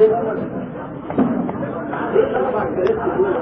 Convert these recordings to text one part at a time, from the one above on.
ايه الاربع كراسي دول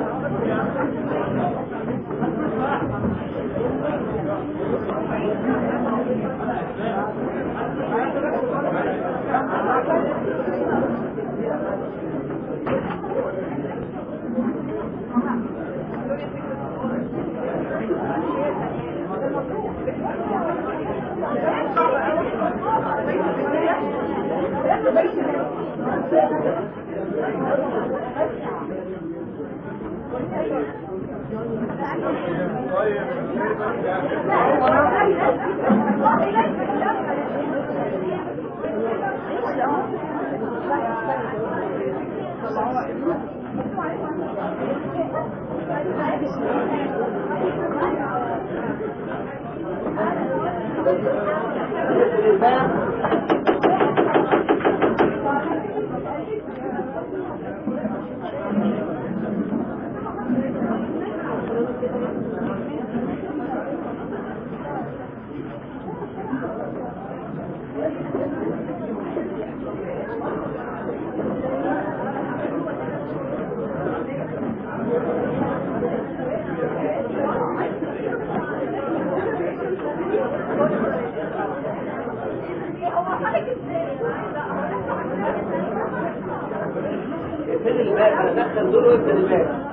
اقفل الباب انا دخل دول واقفل الباب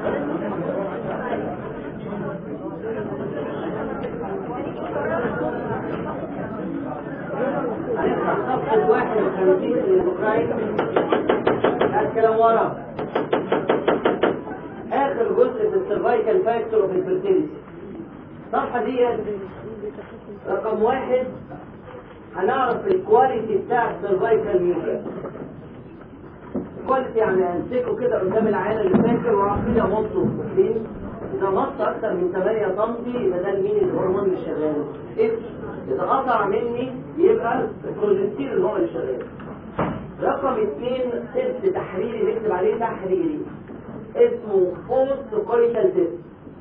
هنفتح صفحة 51 من البخاري الكلام ورا آخر جزء في السرفايكال فاكتور اوف الفيرتيليتي الصفحة دي رقم واحد هنعرف الكواليتي بتاع السرفايكال ميوكس كواليتي يعني امسكه كده قدام العيان اللي فاكر واروح كده مصه فين اذا مص اكتر من 8 سم يبقى ده مين الهرمون اللي شغال اف اذا قطع مني يبقى البروجستير اللي هو اللي شغال رقم اثنين تيست تحريري نكتب عليه تحريري اسمه بوست كوريتال تيست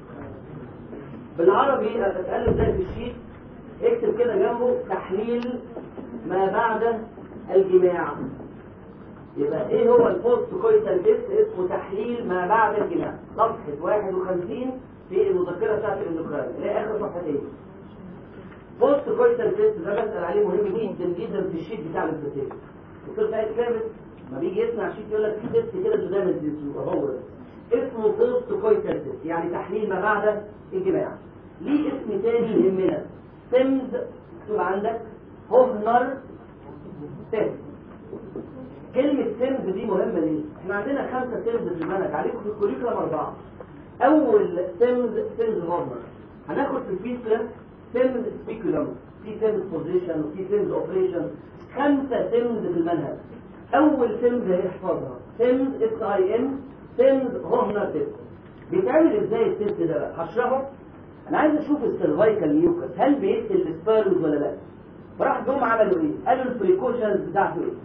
بالعربي اتقلب زي في الشيت اكتب كده جنبه تحليل ما بعد الجماع يبقى ايه هو البوست كويتال تيست اسمه تحليل ما بعد الجماع صفحة 51 في المذكرة بتاعت الاندوكراين اللي هي اخر صفحتين بوست كويتال تيست ده بسأل عليه مهم جدا جدا في الشيت بتاع الانفستيشن دكتور سعيد ثابت ما بيجي يسمع شيت يقول لك في تيست كده قدام الجسم هو ده اسمه بوست كويتال تيست يعني تحليل ما بعد الجماع ليه اسم تاني يهمنا سيمز مكتوب عندك هوفنر تيست كلمة سيمز دي مهمة ليه؟ احنا عندنا خمسة سيمز في المنهج عليكم في الكوريكولم أربعة أول سيمز سيمز هورمر هناخد في الفيسلا سيمز سبيكولم في سيمز بوزيشن وفي سيمز اوبريشن خمسة سيمز في المنهج أول سيمز هيحفظها سيمز اس اي ام سيمز هورمر تيست بيتعمل ازاي التيست ده بقى؟ هشرحه انا عايز اشوف السيرفايكال ميوكس هل بيقتل السبيرمز ولا لا؟ فراح جم عملوا ايه؟ قالوا البريكوشنز بتاعته ايه؟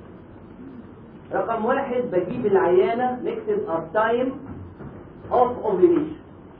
رقم واحد بجيب العيانة نكتب our time of ovulation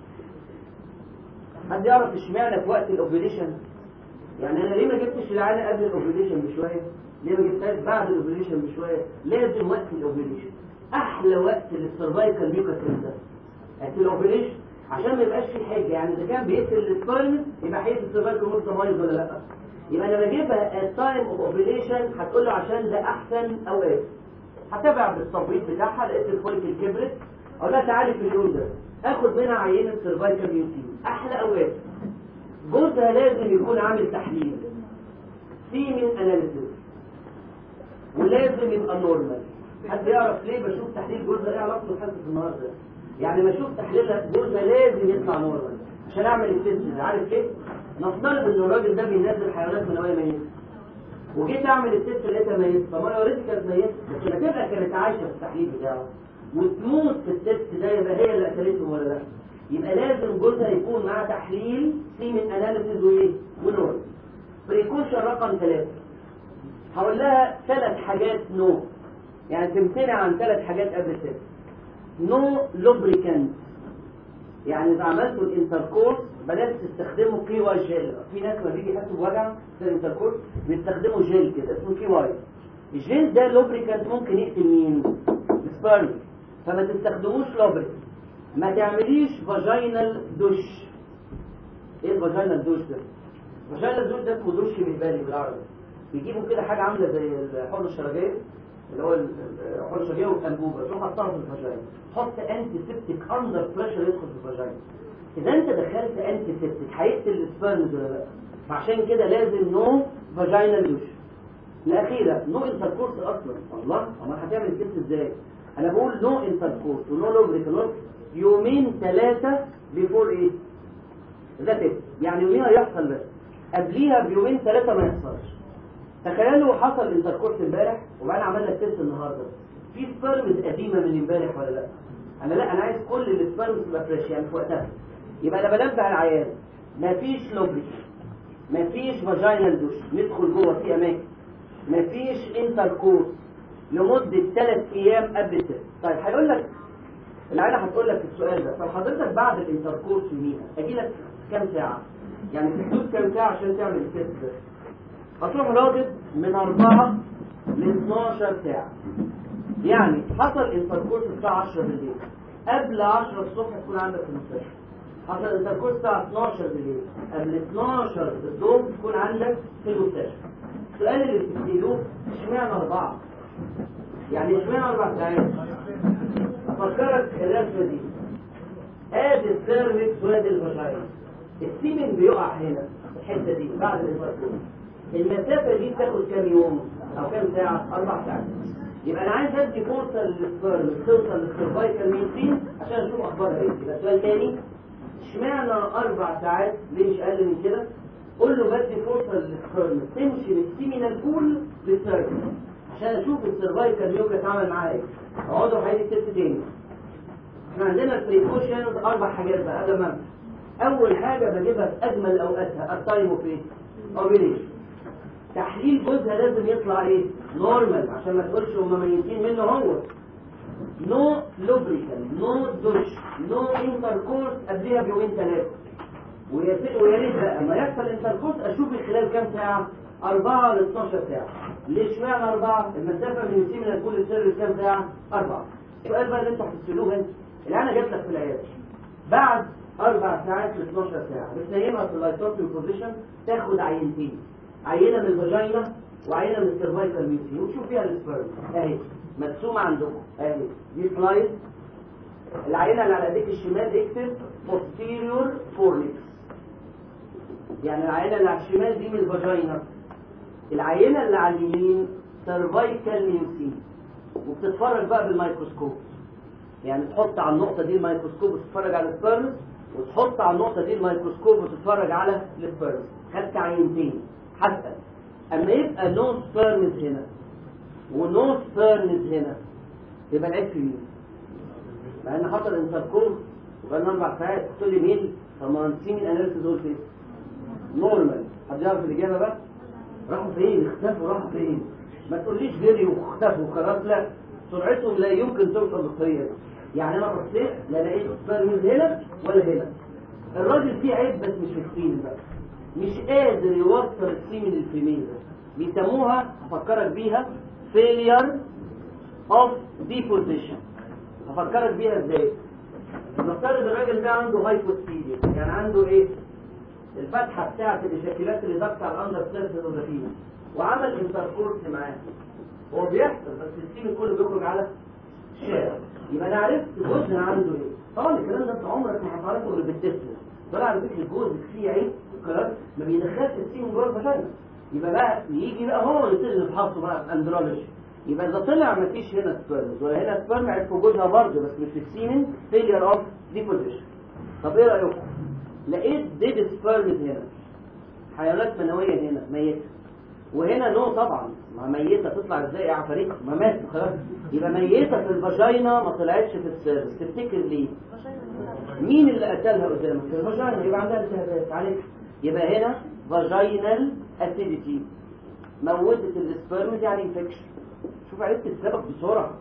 حد يعرف اشمعنى في وقت الاوفيليشن يعني انا ليه ما جبتش العيانة قبل الاوفيليشن بشوية ليه ما جبتهاش بعد الاوفيليشن بشوية لازم وقت الاوفيليشن احلى وقت للسرفايكال ميوكس ده وقت الاوفيليشن عشان ما يبقاش في حاجه يعني اذا كان بيقتل السبيرم يبقى هيقتل السرفايكال ميوكس بايظ ولا لا يبقى انا بجيبها التايم اوف اوفيليشن هتقول له عشان ده احسن اوقات هتابع بالتبويض بتاعها لقيت الفوليكل كبرت اقول لها تعالي في اليوم ده اخد منها عينه سيرفايكال ميوتين احلى اوقات جوزها لازم يكون عامل تحليل سيمن اناليسيس ولازم يبقى نورمال حد يعرف ليه بشوف تحليل جوزها ايه علاقته بحالة النهارده يعني بشوف تحليلها جوزها لازم يطلع نورمال عشان اعمل التست ده عارف ليه؟ نفترض ان الراجل ده بينزل حيوانات منويه ميته وجيت اعمل التست لقيتها ميت طب انا اوريدي كانت ميته لكن هتبقى كانت عايشه في التحليل بتاعه وتموت في التست ده يبقى هي اللي قتلته ولا لا يبقى لازم جوزها يكون معاه تحليل سيمن اناليسيز وايه ونور بريكوشن رقم ثلاثة هقول لها ثلاث حاجات نو يعني تمتنع عن ثلاث حاجات قبل التست نو لوبريكانت يعني اذا عملتوا الانتركورس بلاش تستخدموا كي واي جيل في ناس ما بيجي يحسوا بوجع في الانتركورس بيستخدموا جيل كده اسمه كي واي الجينز ده لوبريكانت ممكن يقتل مين السبرم فما تستخدموش لوبريك ما تعمليش فاجينال دوش ايه الفاجينال دوش ده فاجينال دوش ده اسمه دوش بالبالي بالعربي بيجيبوا كده حاجه عامله زي الحوض الشرجيه اللي هو الحوض الشرجيه والانبوبه تروح حطها في الفاجينا حط انتي سيبتيك اندر بريشر يدخل في الفاجينا اذا انت دخلت انتي سيبتيك هيقتل السبرمز ولا لا فعشان كده لازم نو فاجينال دوش الاخيره نو انتركورس اصلا الله امال هتعمل كده ازاي انا بقول نو انتركورس ونو لوبريكال يومين ثلاثه بيفور ايه ده تيست يعني يوميها يحصل بس قبليها بيومين ثلاثه ما يحصلش تخيلوا حصل انتركورس امبارح وبعدين عملنا التيست النهارده في سبرمز قديمه من امبارح ولا لا انا لا انا عايز كل السبرمز تبقى فريش يعني في وقتها يبقى انا بنبه العيان مفيش لوبريك مفيش فاجينال دوش ندخل جوه في اماكن مفيش انتركورس لمده ثلاث ايام قبل التيست طيب هيقول لك العيله هتقول لك السؤال ده طب حضرتك بعد الانتركورس يوميها اجي لك كام ساعه يعني في حدود كام ساعه عشان تعمل التيست ده هتروح راجل من 4 ل 12 ساعة يعني حصل انتركورس الساعة 10 بالليل قبل 10 الصبح تكون عندك في المستشفى حصل انتركورس الساعة 12 بالليل قبل 12 الظهر تكون عندك في المستشفى السؤال اللي بتسألوه اشمعنى أربعة؟ يعني اشمعنى أربع ساعات؟ أفكرك الرسمة دي ادي السيرفكس وادي الفاجينا السيمن بيقع هنا الحتة دي بعد الانتركورس المسافة دي بتاخد كام يوم او كام ساعة اربع ساعات يبقى انا عايز ادي فرصة للسبرم توصل للسيرفايكال ميتين عشان اشوف اخبارها ايه يبقى سؤال تاني اشمعنى اربع ساعات ليه مش اقل من كده قول له بدي فرصة للسبرم تمشي من السيمينال بول للسيرفس عشان اشوف السيرفايكال ميوكا اتعمل معايا ايه اقعدوا هيدي التست تاني احنا عندنا البريكوشنز اربع حاجات بقى قبل ما اول حاجة بجيبها في اجمل اوقاتها التايم اوف ايه اوبيليشن تحليل جوزها لازم يطلع ايه نورمال عشان ما تقولش هم ميتين منه هو نو لوبريكال نو دوش نو انتركورس قبلها بيومين ثلاثه ويا ريت بقى ما يحصل انتركورس اشوف خلال كام ساعه 4 ل 12 ساعه ليش معنى 4 المسافه من السيمينال كل سيرفيس كام ساعه 4 السؤال بقى اللي انتوا هتسالوه انت اللي انا جبت لك في العياده بعد اربع ساعات ل 12 ساعه بتنيمها في اللايتوبيو بوزيشن تاخد عينتين عينه من الفاجينا وعينه من السيرفايكال ميوسي وتشوف فيها السبرم اهي مرسومه عندكم اهي دي سلايد العينه اللي على ايديك الشمال اكتب posterior fornix يعني العينه اللي على الشمال دي من الفاجينا العينه اللي على اليمين سيرفايكال ميوسي وبتتفرج بقى بالميكروسكوب يعني تحط على النقطه دي الميكروسكوب وتتفرج على السبرم وتحط على النقطه دي الميكروسكوب وتتفرج على السبرم خدت عينتين حتى اما يبقى نو سبيرمز هنا ونو سبيرمز هنا يبقى العيب في مين؟ لان حصل انتركورس وبقى اربع ساعات تقول لي مين؟ طب ما نسيم الاناليسيس دول فين؟ نورمال حد يعرف الاجابه بقى؟ راحوا فين؟ اختفوا راحوا فين؟ ما تقوليش جري واختفوا خلاص لا سرعتهم لا يمكن توصل للطريقه دي يعني انا بصيت لا لقيت سبيرمز هنا ولا هنا الراجل فيه عيب بس مش في السين بقى مش قادر يوصل السيمن للفيميل بيسموها هفكرك بيها failure of deposition هفكرك بيها ازاي نفترض الراجل ده عنده هايبوستيريا يعني عنده ايه الفتحه بتاعه الاشاكيلات اللي ضغط على الاندر سيرفيس والرفيع وعمل انتركورس معاه هو بيحصل بس السيمن كله بيخرج على الشارع يبقى انا عرفت جوزها عنده ايه طبعا الكلام ده انت عمرك ما هتعرفه غير بالتست طلع على فكره جوزك فيه عيب خلاص ما بيدخلش السيم جوه الفاجينا يبقى بقى يجي بقى هو يصير نفحصه بقى اندرولوجي يبقى اذا طلع ما فيش هنا سبيرمز ولا هنا سبيرم عرف وجودها برضه بس مش في السيمن فيلير اوف ديبوزيشن طب ايه رايكم؟ لقيت ديد سبيرمز هنا حيوانات منويه هنا ميته وهنا نو طبعا ما ميته تطلع ازاي يا عفاريت ما ماتت خلاص يبقى ميته في الفاجينا ما طلعتش في السيرفس تفتكر ليه؟ مين اللي قتلها قدامك؟ الفاجينا يبقى عندها التهابات عليك يبقى هنا فاجينال اسيديتي موتت السبرمز يعني انفكشن شوف عرفت السبب بسرعه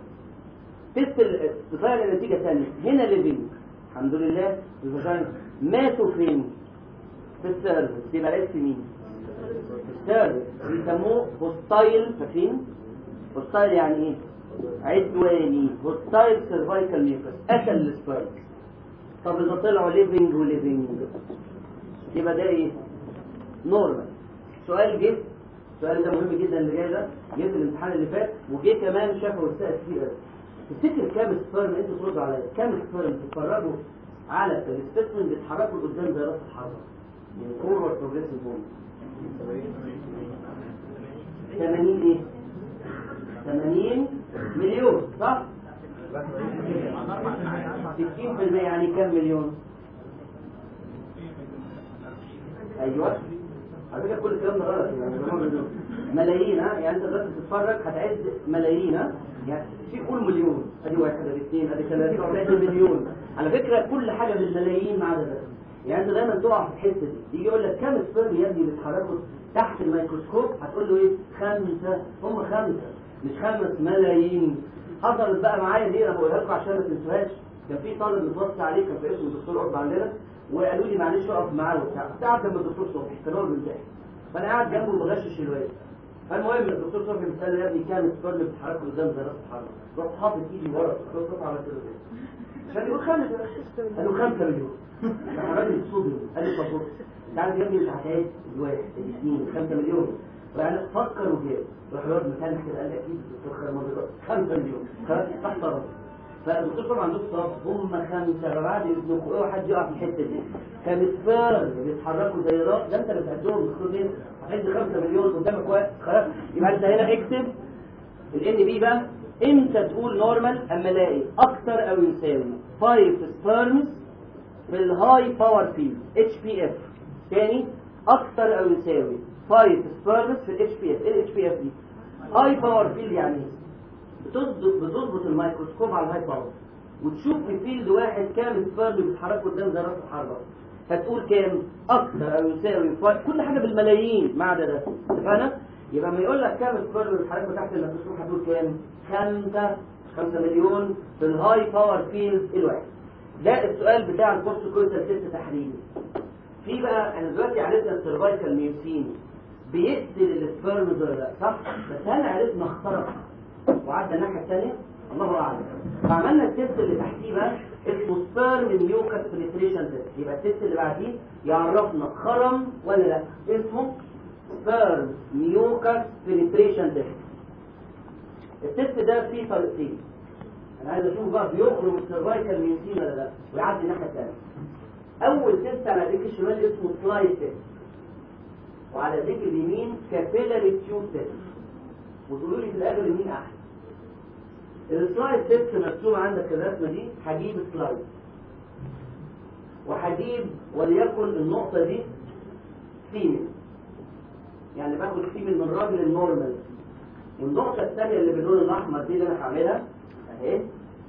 تست تطلع النتيجه ثانيه هنا ليفنج الحمد لله الفاجينا ماتوا فين؟ في السيرفس يبقى العيب في مين؟ في السيرفس بيسموه هوستايل فاكرين؟ هوستايل يعني ايه عدواني هوستايل سيرفايكال ميوكس قتل السبرم طب اذا طلعوا ليفنج وليفنج يبقى ده ايه نورمال سؤال جه السؤال ده مهم جدا اللي جاي ده جه في الامتحان اللي فات وجه كمان شافه وسائل كتير قوي تفتكر كام سبرم انتوا تردوا عليا كام سبرم تتفرجوا على السبيسمن بيتحركوا لقدام زي راس الحربه من فورورد بروجريسيف بون 80 ايه 80 مليون صح 60% يعني كام مليون ايوه على فكره كل الكلام ده غلط يعني ملايين ها يعني انت دلوقتي بتتفرج هتعد ملايين ها يعني في قول مليون ادي واحد ادي اثنين ادي ثلاثه ادي مليون على فكره كل حاجه بالملايين ما عدا ده يعني انت دايما تقع في الحته دي يجي يقول لك كام سبرم يا ابني بيتحركوا تحت الميكروسكوب هتقول له ايه خمسه هم خمسه مش خمس ملايين حصلت بقى معايا دي انا بقولها لكم عشان ما تنسوهاش كان في طالب متوصي عليه كان في اسمه الدكتور قرب عندنا وقالوا لي معلش اقف معاه وبتاع تعب جنب الدكتور صبحي كان هو بيمتحن فانا قاعد جنبه بغشش الواد فالمهم الدكتور صبحي بيسال يا ابني كام سبرم بتتحرك قدام زي راس الحرب رحت حاطط ايدي ورا الدكتور صبحي عملت له كده عشان يقول خمسه قال له خمسه مليون راح الراجل صدم قال له طب بص انت عارف يا ابني مش هتعد الواحد الاثنين خمسه مليون فانا فكر وجاب راح الواد مكانح كده قال لي اكيد الدكتور خير مرة خمسه مليون خلاص تحت راسه فالدكتور طبعا عنده صف هم خمسه بعد اذنكم اوعى حد يقع في الحته دي كان سبير بيتحركوا زي راس ده انت اللي بتعدهم المفروض ايه هتعد 5 مليون قدامك واحد خلاص يبقى انت هنا اكتب الان بي بقى امتى تقول نورمال اما الاقي اكتر او يساوي 5 سبيرمز في الهاي باور فيلد اتش بي اف تاني اكتر او يساوي 5 سبيرمز في الاتش بي اف ايه الاتش بي اف دي هاي باور فيلد يعني ايه بتظبط بتظبط الميكروسكوب على الهاي باور وتشوف في فيلد واحد كام سبيرم بيتحركوا قدام زي راس الحربه فتقول كام اكتر او يساوي ف- كل حاجه بالملايين ما عدا ده اتفقنا يبقى لما يقول لك كام سبيرم بيتحركوا تحت الميكروسكوب هتقول كام خمسة خمسة مليون في الهاي باور فيلد الواحد ده السؤال بتاع الكورس كويسة ست تحليلي في بقى احنا دلوقتي عرفنا السيرفايكال ميوسين بيقتل السبيرمز ولا لا صح بس هل عرفنا اخترق وعدى الناحيه الثانيه الله اعلم فعملنا التست اللي تحتيه بقى اسمه سبيرم ميوكاس بنتريشن تيست يبقى التست اللي بعديه يعرفنا خرم ولا لا اسمه سبيرم ميوكاس بنتريشن تيست التست ده فيه طريقتين انا عايز اشوف بقى بيخرج السيرفايكال ميوسين ولا لا ويعدي الناحيه الثانيه اول تيست على ايديك الشمال اسمه سلايد تيست وعلى ايديك اليمين كابيلاري تيوب تيست وتقولوا لي في الاخر مين احسن السلايد تيست مرسوم عندك الرسمه دي هجيب سلايد وهجيب وليكن النقطه دي فيميل يعني باخد فيميل من الراجل النورمال والنقطه الثانيه اللي باللون الاحمر دي اللي انا هعملها اهي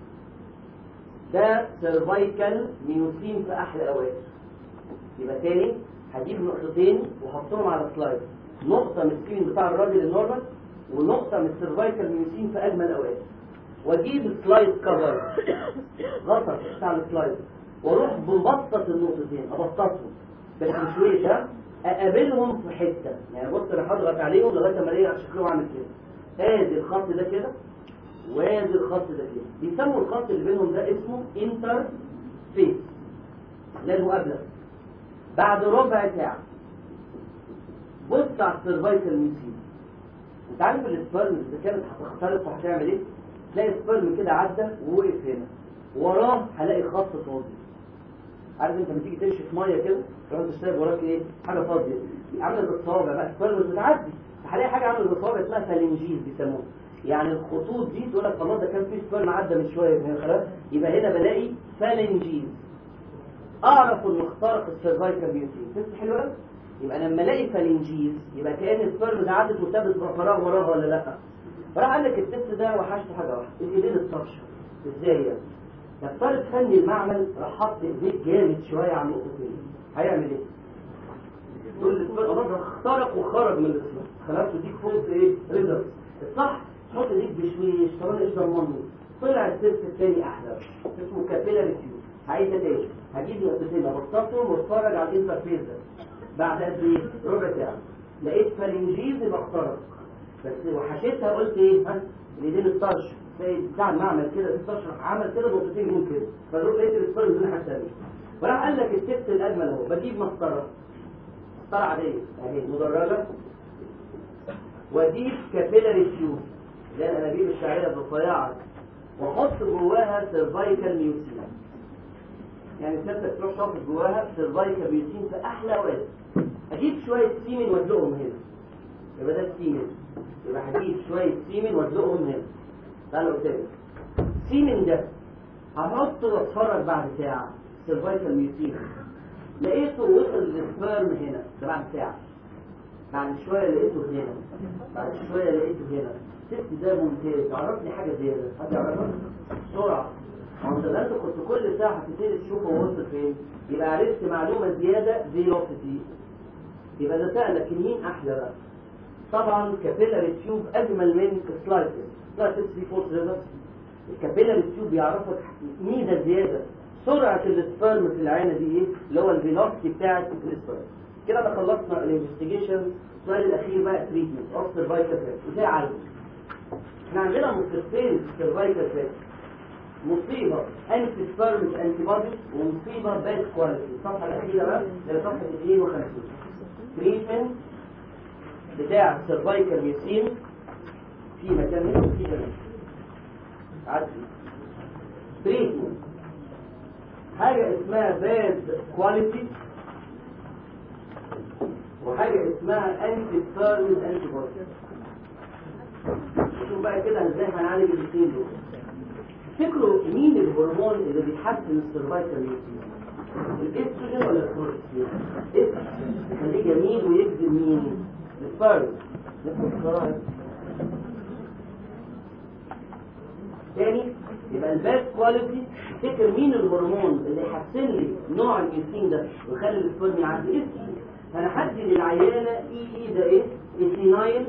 ده سيرفايكال ميوسين في احلى اوقات يبقى تاني هجيب نقطتين واحطهم على السلايد نقطة من السكين بتاع الراجل النورمال ونقطة من السيرفايكال ميوسين في أجمل الأوقات واجيب السلايد كفر غطا بتاع السلايد واروح ببسط النقطتين ابسطهم بالحشويش ها اقابلهم في حته يعني بص انا هضغط عليهم لغايه ما الاقي شكلهم عامل كده ادي الخط ده كده وادي الخط ده كده بيسموا الخط اللي بينهم ده اسمه انتر فيس ده المقابله بعد ربع ساعه بص على السيرفايكال ميوسين انت عارف السبرم اذا كانت هتختلط هتعمل ايه تلاقي السبرم كده عدى ووقف هنا وراه هلاقي خط فاضي عارف انت لما تيجي تمشي في ميه كده لو انت شايف وراك ايه حاجه فاضيه عامله زي الصوابع بقى السبرم بتعدي هلاقي حاجه عامله زي الصوابع اسمها فالنجيز بيسموها يعني الخطوط دي تقول لك خلاص ده كان في سبرم عدى من شويه هنا خلاص يبقى هنا بلاقي فالنجيز اعرف انه اخترق السيرفايكال بيوتين تست حلو قوي يبقى لما الاقي فالنجيز يبقى كان السبرم ده عدت وسابت فراغ وراها ولا لا فراح قال لك التست ده وحشته حاجه واحده الايدين الطرشه ازاي يعني نفترض فني المعمل راح حط ايديك جامد شويه على النقطتين هيعمل ايه؟ يقول السبرم خلاص اخترق وخرج من الاسلام خلاص وديك فوق ايه؟ ريزرف الصح تحط ايديك بشويش طالما ايش ضمنه طلع التست الثاني احلى اسمه كابيلاري تيوب عايزه تاني هجيب نقطتين ابسطهم واتفرج على الانترفيس ده بعد قد ايه؟ ربع ساعه لقيت فالنجيز يبقى اخترق بس وحشيتها قلت ايه ها الايدين الطرش زي بتاع المعمل كده الطرش راح عمل كده نقطتين جول كده فدول لقيت السبرم من الناحيه الثانيه وراح قال لك التست الاجمل اهو بجيب مسطره مسطره عاديه اهي مدرجه واجيب كابيلاري تيوب اللي هي الانابيب الشعريه الرفيعه واحط جواها سيرفايكال ميوسين يعني سيادتك تروح شاطط جواها سيرفايكال ميوسين في احلى وقت اجيب شويه سيمن وادلقهم هنا يبقى ده السيمن يبقى هجيب شويه سيمن وادلقهم هنا تعالوا قدامي السيمن ده هحطه واتفرج بعد ساعه سيرفايكال ميوسين لقيته وصل للسبرم هنا ده بعد ساعه بعد شويه لقيته هنا بعد شويه لقيته هنا الست ده ممتاز عرفني حاجه زياده حد يعرفها بسرعه ما انت ده انت كنت كل ساعه هتبتدي تشوفه هو وصل فين يبقى عرفت معلومه زياده فيلوسيتي يبقى ده سألك مين احلى بقى طبعا كابيلاري تيوب اجمل من سلايسس سلايسس دي فورس ريفرس الكابيلاري تيوب بيعرفك ميزه زياده سرعه السبرم في العينه دي ايه اللي هو الفيلوسيتي بتاعه السبرم كده احنا خلصنا الانفستيجيشن السؤال الاخير بقى تريتمنت اوف سيرفايكال فات ازاي اعالجه احنا عندنا مصيبتين في السيرفايكال فات مصيبه انتي سبرم انتي بودي ومصيبه باد كواليتي الصفحه الاخيره بقى اللي صفحه 52 تريتمنت بتاع السيرفايكال ميسين في مكان هنا وفي مكان عدي تريتمنت حاجه اسمها باد كواليتي وحاجة اسمها انتي ستارمز انتي بودي شوف بقى كده ازاي هنعالج الاثنين دول تفتكروا مين الهرمون اللي بيحسن السيرفايكال ميوتين الاستروجين ولا الكورتيزون استروجين يخليه جميل ويجذب مين السبرم نفس القرار تاني يبقى الباد كواليتي تفتكر مين الهرمون اللي يحسن لي نوع الميوتين ده ويخلي السبرم يعدي استروجين هنحدد العيانة اي اي ده ايه ايثينايل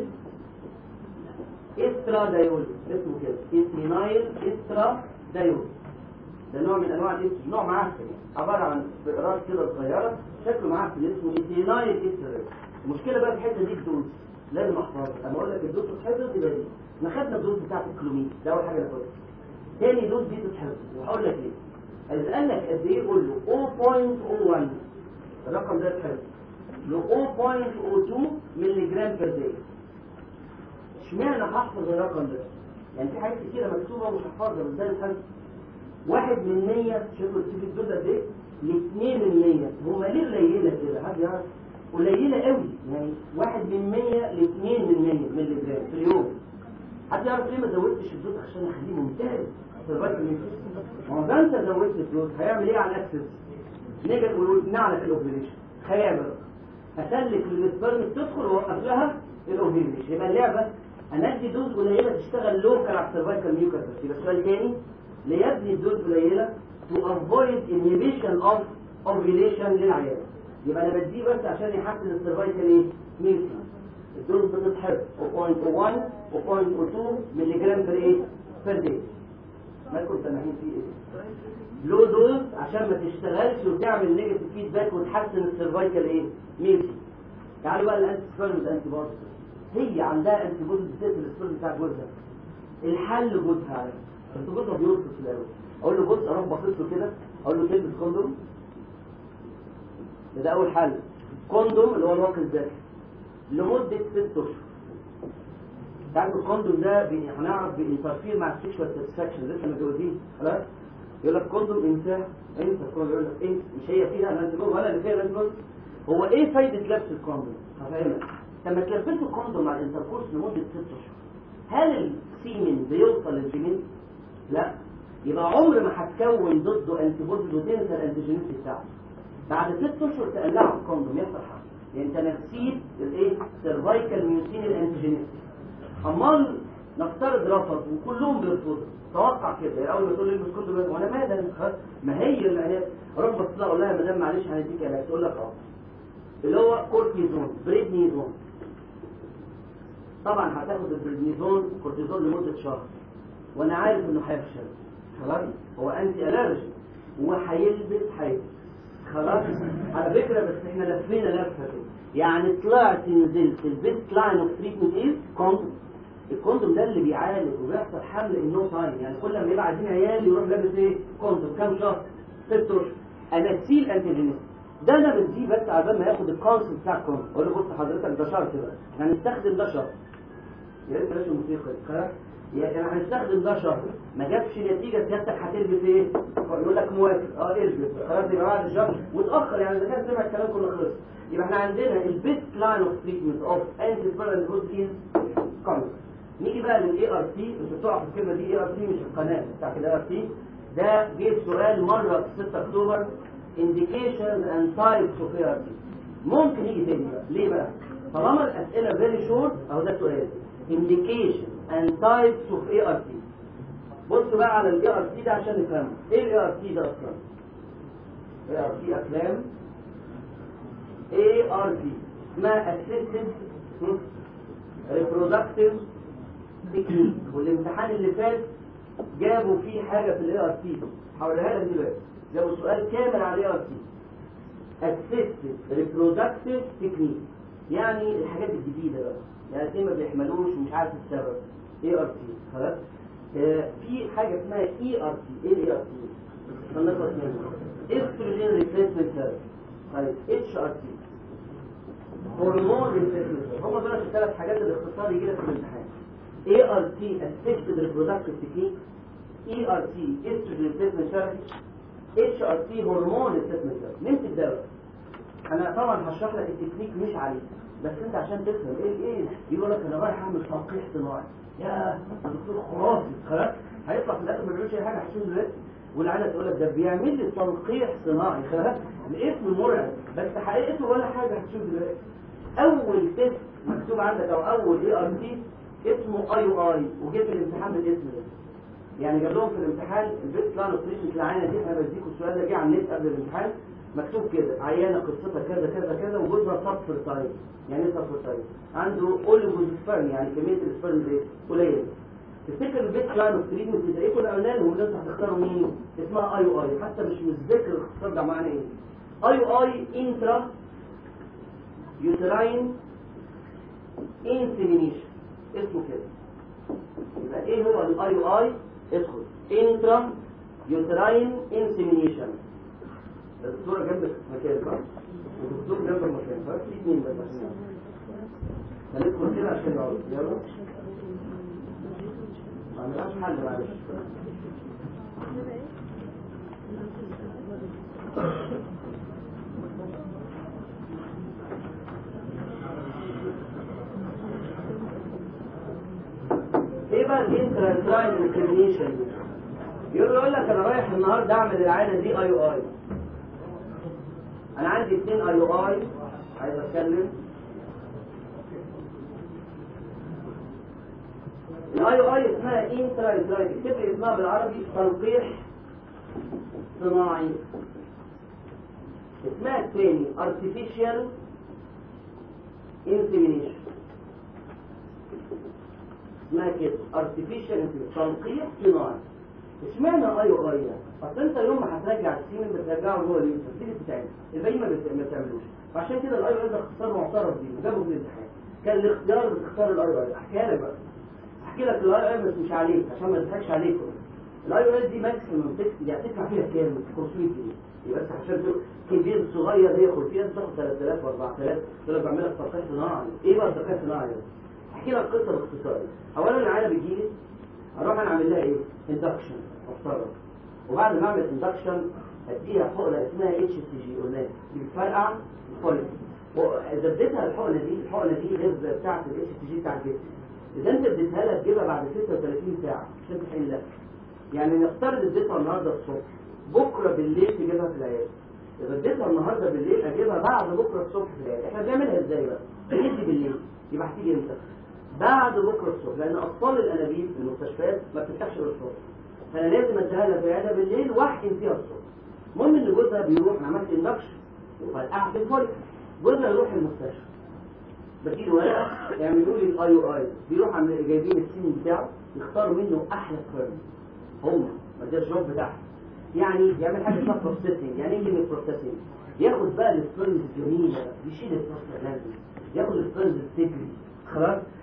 استرا دايول اسمه كده ايثينايل استرا دايول ده نوع من انواع الاستروجين نوع معفن عبارة عن بقراص كده صغيرة شكله معفن اسمه ايثينايل استرا المشكلة بقى في الحتة دي الدوز لازم احفظها اما اقول لك الدوز تتحفظ يبقى دي احنا خدنا الدوز بتاعت الكلوميد ده اول حاجة ناخدها تاني دوز دي تتحفظ وهقول لك ليه اذا قال لك قد ايه قول له 0.01 الرقم ده يتحفظ ل 0.02 مللي جرام بير داي اشمعنى هحفظ الرقم ده يعني في حاجات كتيره مكتوبه ومش هحفظها بس ده الحفظ واحد من 100 شوفوا تيجي الدول قد ايه لاثنين من 100 هما ليه قليله كده حد يعرف قليله قوي يعني واحد من 100 لاثنين من 100 مللي جرام في اليوم حد يعرف ليه ما زودتش الدوز عشان اخليه ممتاز ما هو ده انت زودت الدوز هيعمل ايه على الاكسس نيجي نعلى في الاوبريشن هيعمل اسلك للسبرم تدخل واوقف لها الاوفيليشن يبقى اللعبه اندي دوز قليله تشتغل لوكال على السيرفايكال ميوكس يبقى السؤال تاني ليبني الدوز قليله تو افويد انهبيشن اوف اوفيليشن للعيان يبقى انا بديه بس عشان يحسن السيرفايكال ايه ميوكس الدوز بتتحب 0.01 و 0.02 مللي جرام بر ايه بير داي ما كنت سامعين فيه ايه لو دوز عشان ما تشتغلش وتعمل نيجاتيف فيدباك وتحسن السيرفايكال ايه ميلتي تعالوا بقى الانتي سبيرم انتي بودي هي عندها انتي بودي بتقتل السبيرم بتاع جوزها الحل جوزها على بس جوزها بيرفض في الاول اقول له بص اروح باصص له كده اقول له تلبس كوندوم ده اول حل كوندوم اللي هو الواقي الذكي لمده ست اشهر تعرف الكوندوم ده بي- هنعرف بينترفير مع السيكشوال ساتسفاكشن لسه متجوزين خلاص يقول لك كوندوم انساه انت الكوندوم يقول لك انت مش هي فيها لانتيبول ولا اللي فيها لانتيبول هو ايه فايده لبس الكوندوم هفهمك لما تلبسوا الكوندوم مع الانتركورس لمده ست اشهر هل السيمن بيوصل للجنين لا يبقى عمر ما هتكون ضده انتي بوديز وتنسى الانتيجينيتي بتاعته بعد ست اشهر تقلعه الكوندوم يحصل حاجه يعني انت نسيت الايه سيرفايكال ميوسين الانتيجينيتي امال نفترض رفض وكلهم بيرفضوا توقع كده يعني اول ما تقول لي البس كوندوم وانا مالي خلاص ما هي العلاج اروح بص لها اقول لها يا مدام معلش هنديك علاج تقول لك اه اللي هو كورتيزون بريدنيزون طبعا هتاخد البريدنيزون كورتيزون لمده شهر وانا عارف انه هيفشل خلاص هو انتي الرجي وهيلبس هيلبس خلاص على فكره بس احنا لفينا لفه كده يعني طلعت نزلت البيست لاين اوف تريتمنت از كوندوم الكوندوم ده اللي بيعالج وبيحصل حمل النو تايم يعني كل ما يبقى عايزين عيال يروح لابس ايه كوندوم كام شهر ست اشهر اناكسيل انتيجينيس ده انا بديه بس على بال ما ياخد الكونسل بتاع الكوندوم اقول له بص حضرتك ده شرط بقى هنستخدم ده شرط يا ريت بلاش الموسيقى دي خلاص يعني هنستخدم ده شهر ما جابش نتيجه سيادتك هتلبس ايه يقول لك موافق اه البس خلاص يبقى بعد الشهر وتاخر يعني اذا كان سمع الكلام كله خلص يبقى احنا عندنا البيست لاين اوف تريتمنت اوف انتي سبيرال هود از كونسل نيجي بقى للاي ار تي انتوا بتقعوا في الكلمه دي اي ار تي مش القناه بتاعت الاي ار تي ده جه سؤال مره في 6 اكتوبر indications and types of ART ممكن يجي تاني بقى ليه بقى طالما الاسئله فيري شورت اهو ده سؤال indications and types of ART بصوا بقى على الاي ار تي ده عشان نفهمه ايه الاي ار تي ده اصلا اي ار تي افلام اي ار تي اسمها assisted reproductive تكنيك والامتحان اللي فات جابوا فيه حاجة في الاي ار تي هوريها لك دلوقتي جابوا سؤال كامل على الاي ار تي assisted reproductive technique يعني الحاجات الجديدة بقى يعني الاثنين ما بيحملوش ومش عارف السبب اي ار تي خلاص آه في حاجة اسمها اي ار تي ايه الاي ار تي هنخلص منها استروجين ريبليسمنت ثيرابي طيب اتش ار تي هرمون ريبليسمنت هم دول الثلاث حاجات اللي اختصار يجي لك في الامتحان ART assisted reproductive technique ERT estrogen replacement therapy HRT hormone replacement therapy نمت الدواء انا طبعا هشرح لك التكنيك مش عليك بس انت عشان تفهم ايه ايه يقول لك انا رايح اعمل تلقيح صناعي يا دكتور خرافي خلاص هيطلع في الاخر ما بيعملش اي حاجه هتشوف دلوقتي والعيله تقول لك ده بيعمل لي تلقيح صناعي خلاص الاسم مرعب بس حقيقته ولا حاجه هتشوف دلوقتي اول تيست مكتوب عندك او اول اي ار تي اسمه اي او اي وجه في الامتحان بالاسم ده يعني جاب لهم في الامتحان البيت بلان اوبريشن العينه دي انا بديكم السؤال ده جه على النت قبل الامتحان مكتوب كده عيانه قصتها كذا كذا كذا وجوزها صفر تايم يعني ايه صفر تايم عنده اوليجوسبرم يعني كميه السبرم دي قليله تفتكر البيت بلان اوف تريتمنت ده ايه كنا قلنا لهم الناس هتختاروا مين اسمها اي او اي حتى مش متذكر الاختصار ده معناه ايه اي او اي انترا يوتراين انسيمينيشن اسمه كده يبقى ايه هو الاي او اي ادخل انترا يوتراين انسيمينيشن الدكتوره جنبك مكان صح والدكتور جنبك مكان صح في اثنين بس عشان هندخل كده عشان نقعد يلا ما عملناش حل معلش ايه بقى الانترا ديسكريميشن يقول يقول لك انا رايح النهارده اعمل العينه دي اي او اي انا عندي اثنين اي او اي عايز اتكلم الاي او اي اسمها انترا اكتب لي اسمها بالعربي تلقيح صناعي اسمها الثاني artificial insemination اسمها كده artificial insemination تلقيح صناعي اشمعنى اي او اي يعني اصل انت يوم ما هترجع السيمن بترجعه جوه اليوتر تيجي تتعمل الباقي ما بت- ما بتعملوش فعشان كده الاي او اي ده اختصار معترف بيه وجابه في الامتحان كان الاختيار بتختار الاي او اي احكيها لك بقى احكي لك الاي او اي بس مش عليك عشان ما تضحكش عليكم الاي او اي دي ماكسيمم تكس يعني تدفع فيها كام 500 جنيه يبقى انت عشان تقول كبير صغير يدخل فيها تاخد 3000 و4000 تقول لك بعمل لك تلقيح صناعي ايه بقى التلقيح الصناعي ده؟ احكي لك قصه باختصار اولا العيله بتجيلي اروح انا اعمل لها ايه اندكشن افترض وبعد ما اعمل اندكشن اديها حقنه اسمها اتش سي جي قلنا دي بتفرقع الفوليك واذا اديتها الحقنه دي الحقنه دي غير زي بتاعه الاتش سي جي بتاع الجسم اذا انت اديتها لها تجيبها بعد 36 ساعه عشان تحل لها يعني نفترض اديتها النهارده الصبح بكره بالليل تجيبها في العياده اذا اديتها النهارده بالليل اجيبها بعد بكره الصبح في العياده احنا بنعملها ازاي بقى؟ بندي بالليل يبقى هتيجي امتى؟ بعد بكره الصبح لان اطفال الانابيب في المستشفيات ما بتفتحش غير الصبح فانا لازم اديها لها في العياده بالليل واحقن فيها الصبح المهم ان جوزها بيروح أنا عملت اندكشن وفرقعت الفوليك جوزها يروح المستشفى بديله ورقه يعملوا لي الاي او اي بيروح عامل جايبين السين بتاعه يختاروا منه احلى سبرم هم ما ده الجوب بتاعهم يعني يعمل حاجه اسمها بروسيسنج يعني ايه كلمه بروسيسنج ياخد بقى السبرمز الجميله يشيل البروستاجلاندين ياخد السبرمز التجري خلاص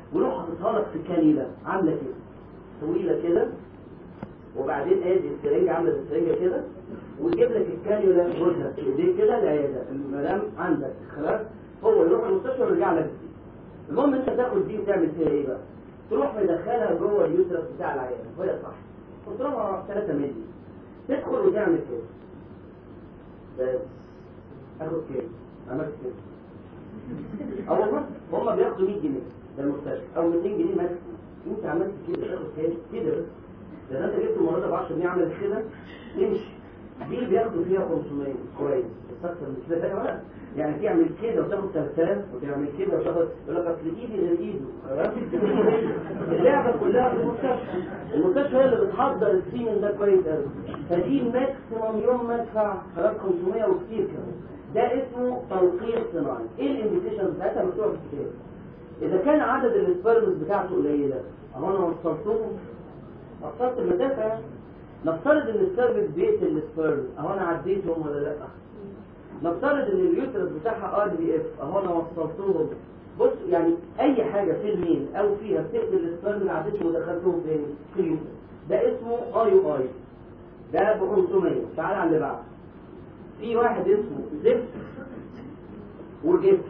ويروح حاططها لك في كانيلا عامله كده طويله كده وبعدين ادي السرنجه عامله زي السرنجه كده ويجيب لك الكانيولا جوزها في ايديك كده العياده المدام عندك خلاص هو يروح المستشفى ويرجع لك دي المهم انت تاخد دي وتعمل فيها ايه بقى؟ تروح مدخلها جوه اليوترس بتاع العياده وهي صح وتضربها 3 مللي تدخل وتعمل كده بس اخد كده عملت كده اه والله هم بياخدوا 100 جنيه ده المستشفى او 200 جنيه ماكسيموم انت عملت كده تاخد كام كده بس ده انت جبت المره ب 10 جنيه عملت كده تمشي دي بياخدوا فيها 500 كويس بس اكتر من كده ده ولا يعني تعمل كده وتاخد 3000 وتعمل كده وتاخد يقول لك اصل ايدي غير ايده خلاص اللعبه كلها في المستشفى المستشفى هي اللي بتحضر السيمن ده كويس قوي فدي ماكسيموم يوم ما ادفع خلاص 500 وكتير كمان ده اسمه تلقيح صناعي ايه الانديكيشن بتاعتها مكتوبه في الكتاب اذا كان عدد السبرمز بتاعته قليله اهو انا وصلتهم وصلت المسافه نفترض ان السيرفس بيقتل السبرم اهو انا عديتهم ولا لا نفترض ان اليوترس بتاعها ار بي اف اهو انا وصلتهم بص يعني اي حاجه في الميل او فيها بتقتل السبرم اللي عديتهم ودخلتهم فين في اليوترس ده اسمه اي او اي ده ب 500 تعالى على اللي بعده في واحد اسمه زفت وجفت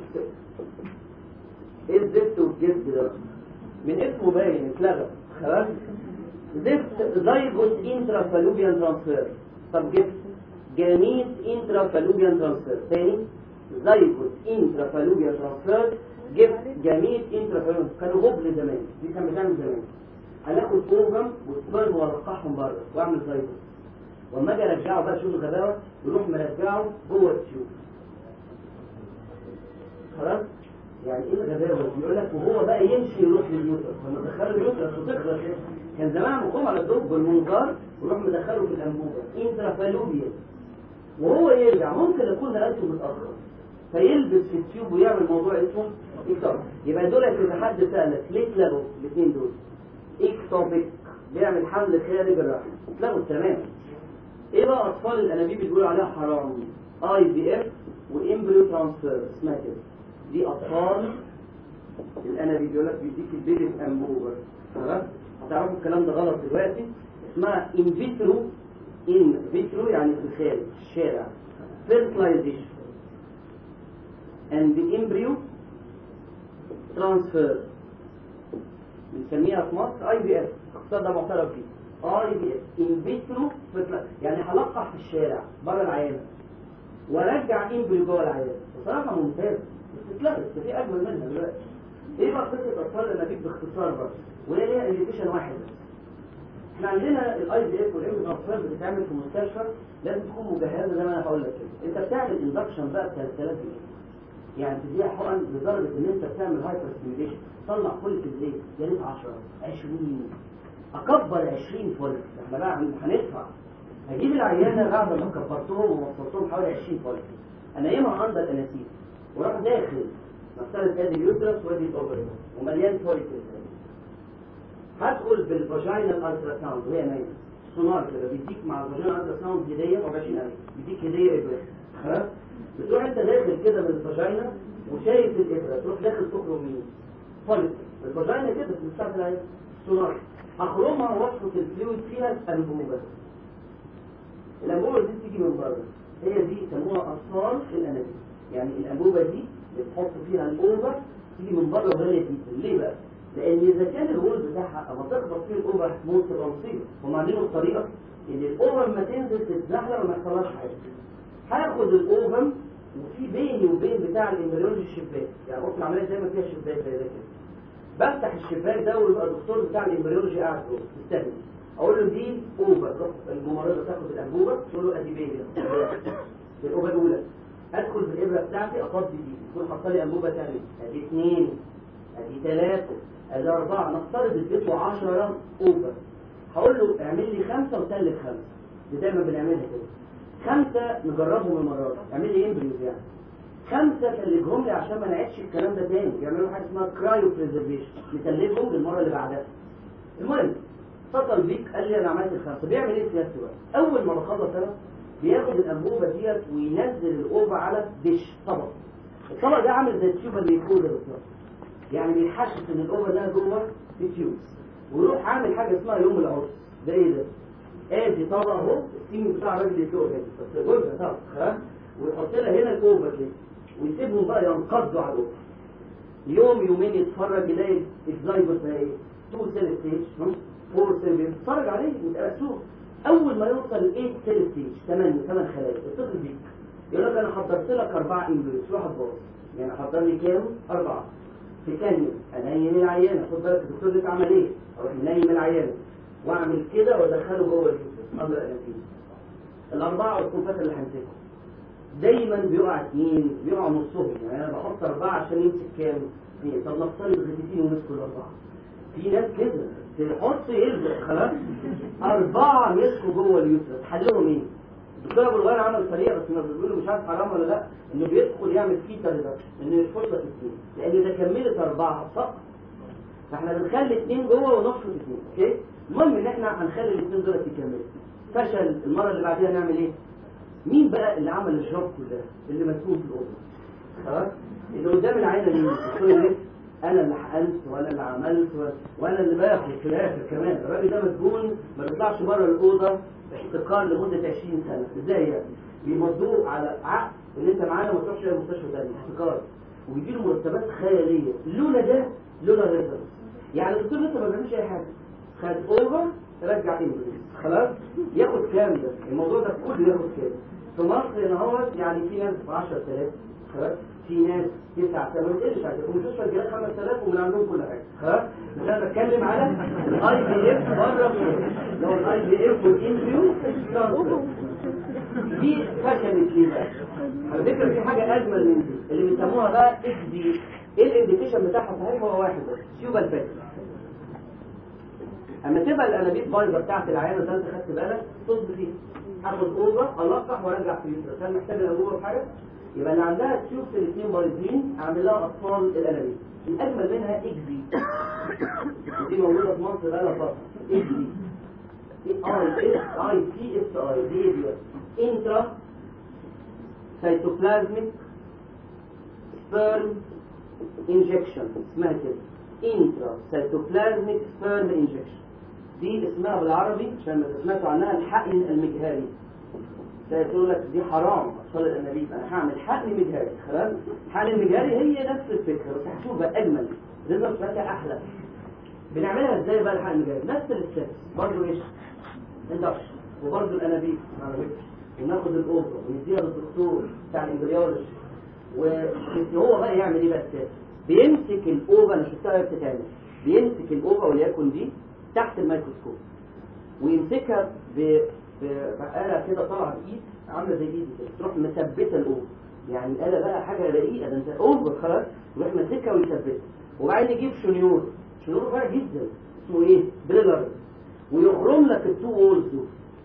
ايه الزفت والجفت ده من اسمه باين اتلغى خلاص زفت زيجوت انترافالوبيان ترانسفير طب جفت جميت انترافالوبيان ترانسفير تاني زيجوت انترافالوبيان ترانسفير جفت جميت انترافالوبيان كانوا هبل زمان دي كان بتعمل زمان هناخد اوفم وسبرم والقحهم بره واعمل زيجوت واما اجي ارجعه بقى شوف الغباوه يروح مرجعه جوه التيوب خلاص يعني ايه الغباوه بيقول لك وهو بقى يمشي يروح لليوتر لما دخله اليوتر وتخلص كان زمان مقوم على الدب بالمنظار ويروح مدخله في الانبوبه انترافالوبيا وهو يرجع ممكن يكون نقلته متاخر فيلبس في التيوب ويعمل موضوع اسمه اكتوبيك يبقى دول اذا حد سالك ليه اتلغوا الاثنين دول اكتوبيك بيعمل حمل خارج الرحم اتلغوا تماما ايه بقى اطفال الانابيب اللي بيقولوا عليها حرام اي بي اف وامبريو ترانسفير اسمها كده دي اطفال الانابيب بيقول لك بيديك البيبي في انبوبه خلاص هتعرفوا الكلام ده غلط دلوقتي اسمها ان فيترو ان فيترو يعني في الخارج الشارع fertilization and the embryo transfer بنسميها في مصر اي بي اف الاقتصاد ده معترف بيه اي بي اف ان فيترو يعني هلقح في الشارع بره العياده وارجع امبريو جوه العياده بصراحه ممتاز بس اتلغت ده في اجمل منها دلوقتي ايه بقى قصه اطفال الانابيب باختصار بس وهي ليها انديكيشن واحد بس احنا عندنا الاي دي اف والام ترانسفير بتتعمل في مستشفى لازم تكون مجهزه زي ما انا هقول لك كده انت بتعمل اندكشن بقى ب 3000 جنيه يعني تديها حقن لدرجه ان انت بتعمل هايبر ستيميليشن تطلع فوليك ازاي يا ريت 10 20 اكبر 20 فوليك احنا بقى هندفع هجيب العيانه بعد ما كبرتهم ووصلتهم حوالي 20 فوليك انيمها عندك اناسيس وراح داخل نفترض ادي اليوترس وادي الاوفري ومليان فوليك ازاي هدخل بالفاجينال الترا ساوند وهي نايمه سونار كده بيديك مع الفاجينال الترا ساوند هديه ب 20000 بيديك هديه ابره خلاص بتروح انت داخل كده بالفاجينا وشايف الابره تروح داخل تخرج مين فوليك الفاجينا كده بتستعمل العين سونار هخرمها واسقط الفلويد فيها انبوبه الانبوبه دي بتيجي من بره هي دي يسموها اطفال الانابيب يعني الانبوبه دي بتحط فيها الاوفر تيجي من بره وهي جدا ليه بقى؟ لان اذا كان الوول بتاعها اما تخبط فيه الاوفر هتموت تبقى مصيبه هم عاملينه بطريقه ان الاوفر ما تنزل تتزحلق وما يحصلهاش حاجه هاخد الاوفر وفي بيني وبين بتاع الامبريولوجي الشباك يعني اوضه العمليه دايما فيها شباك زي ده كده بفتح الشباك ده ويبقى الدكتور بتاع الامبريولوجي قاعد جوه مستني اقول له دي اوفر روح الممرضه تاخد الانبوبه تقول له ادي بيبي الاوفر الاولى ادخل بالابره بتاعتي افضي دي تكون حاطه لي انبوبه ثانيه ادي اثنين ادي ثلاثه ادي اربعه نفترض اديته 10 اوفر هقول له اعمل لي خمسه وسلك خمسه دي دايما بنعملها كده خمسه نجربهم المره دي اعمل لي امبريوز يعني خمسه ثلجهم لي عشان ما نعيدش الكلام ده تاني يعملوا حاجه اسمها كرايو بريزرفيشن نثلجهم للمره اللي بعدها المهم اتصل بيك قال لي انا عملت الخمسه بيعمل ايه سيادته بقى اول ما بخلص انا بياخد الانبوبه ديت وينزل الاوفا على ديش طبق الطبق ده عامل زي التيوب اللي يكون بالظبط يعني بيحسس ان الاوفر ده جوه التيوب ويروح عامل حاجه اسمها يوم العرس ده ايه ده؟ ادي طبق اهو السيم بتاع الراجل يسوق كده بس جزء طبق خلاص ويحط لها هنا الاوفر كده ويسيبهم بقى ينقضوا على الاوفر يوم يومين يتفرج يلاقي الزايبوس ده ايه؟ تو سيل ستيج فور سيل يتفرج عليه ويتقاسوه اول ما يوصل 8 سيل ستيج 8 8 خلايا اتصل بيك يقول لك انا حضرت لك اربعه امبريس واحد باظ يعني حضر لي كام؟ اربعه في ثانيه انيم العيانه خد بالك الدكتور ده عمل ايه؟ اروح منيم العيانه واعمل كده وادخله جوه الجسم امر انابيب الاربعه والكون فاكر اللي همسكه دايما بيقع اثنين بيقع نصهم يعني انا بحط اربعه عشان يمسك كام؟ اثنين طب نفترض غتتين ومسكوا الاربعه في ناس كده تحط يلزق خلاص اربعه مسكوا جوه اليوترس حلهم ايه؟ الدكتور ابو الغير عمل سريع بس ما بيقولوا مش عارف حرام ولا لا انه بيدخل يعمل فيتا ريدكشن انه يرفض لك اثنين لان ده كملت اربعه فقط فاحنا بنخلي اثنين جوه ونفرض اثنين اوكي المهم ان احنا هنخلي الاثنين دول يكملوا فشل المره اللي بعديها نعمل ايه؟ مين بقى اللي عمل الجوب كلها اللي مسؤول في الاوضه خلاص اللي قدام العينه مين الدكتور اللي انا اللي حقنت وانا اللي عملت و- وانا اللي باخد في الاخر كمان الراجل ده مسجون ما بيطلعش بره الاوضه احتكار لمده 20 سنه ازاي يعني بيمضوه على عقد ان انت معانا ما تروحش اي مستشفى ثانيه احتكار وبيجي له مرتبات خياليه لولا ده لولا الريزلت يعني الدكتور لسه ما بيعملش اي حاجه خد اوفر رجع انجليز خلاص ياخد كام ده الموضوع ده كله ياخد كام في مصر هنا هو يعني في ناس ب 10000 خلاص في ناس 9 ما بتقلش على فكره مستشفى الجيران 5000 ومن عندهم كل حاجه خلاص بس انا بتكلم على الاي بي اف بره مصر. لو الاي بي اف والانفيو دي فشلت ليه بقى؟ على فكره في حاجه اجمل من دي اللي بيسموها بقى اكس دي ايه الانديكيشن بتاعها صحيح هو واحد بس سيوبال فاكر اما تبقى الانابيب بايظه بتاعت العيانه ده انت خدت بالك تصب فيها اخد اوضه القح وارجع في اليوترس هل محتاج الانبوبه في حاجه؟ يبقى اللي عندها تيوب في الاثنين بايظين اعمل لها اطفال الانابيب الاجمل منها اكزي دي موجوده في مصر بقى لها فتره اكزي اي اس اي سي اس اي دي دي انترا سيتوبلازميك سبيرم انجكشن اسمها كده انترا سيتوبلازميك سبيرم انجكشن دي اسمها بالعربي عشان ما سمعتوا عنها الحقن المجهري ده يقول لك دي حرام اطفال الانابيب انا هعمل حقن مجهري خلاص الحقن المجهري هي نفس الفكره بس هشوف بقى اجمل ريزلت بتاعتها احلى بنعملها ازاي بقى الحقن المجهري نفس الستبس برضه ايش اندكشن وبرضه الانابيب على فكره وناخد الاوضه ونديها للدكتور بتاع الامبريولوجي وهو بقى يعمل ايه بقى الستبس بيمسك الاوفا انا شفتها وهي بتتعمل بيمسك الاوفا وليكن دي تحت الميكروسكوب ويمسكها ب بآلة كده طالعة بإيد عاملة زي إيدي كده تروح مثبتة الأوفر يعني الآلة بقى حاجة رقيقة ده أنت أوفر خلاص يروح ماسكها ويثبتها وبعدين يجيب شنيور شنيور رفيع جدا اسمه إيه؟ دريلر ويخرم لك التو وولز دول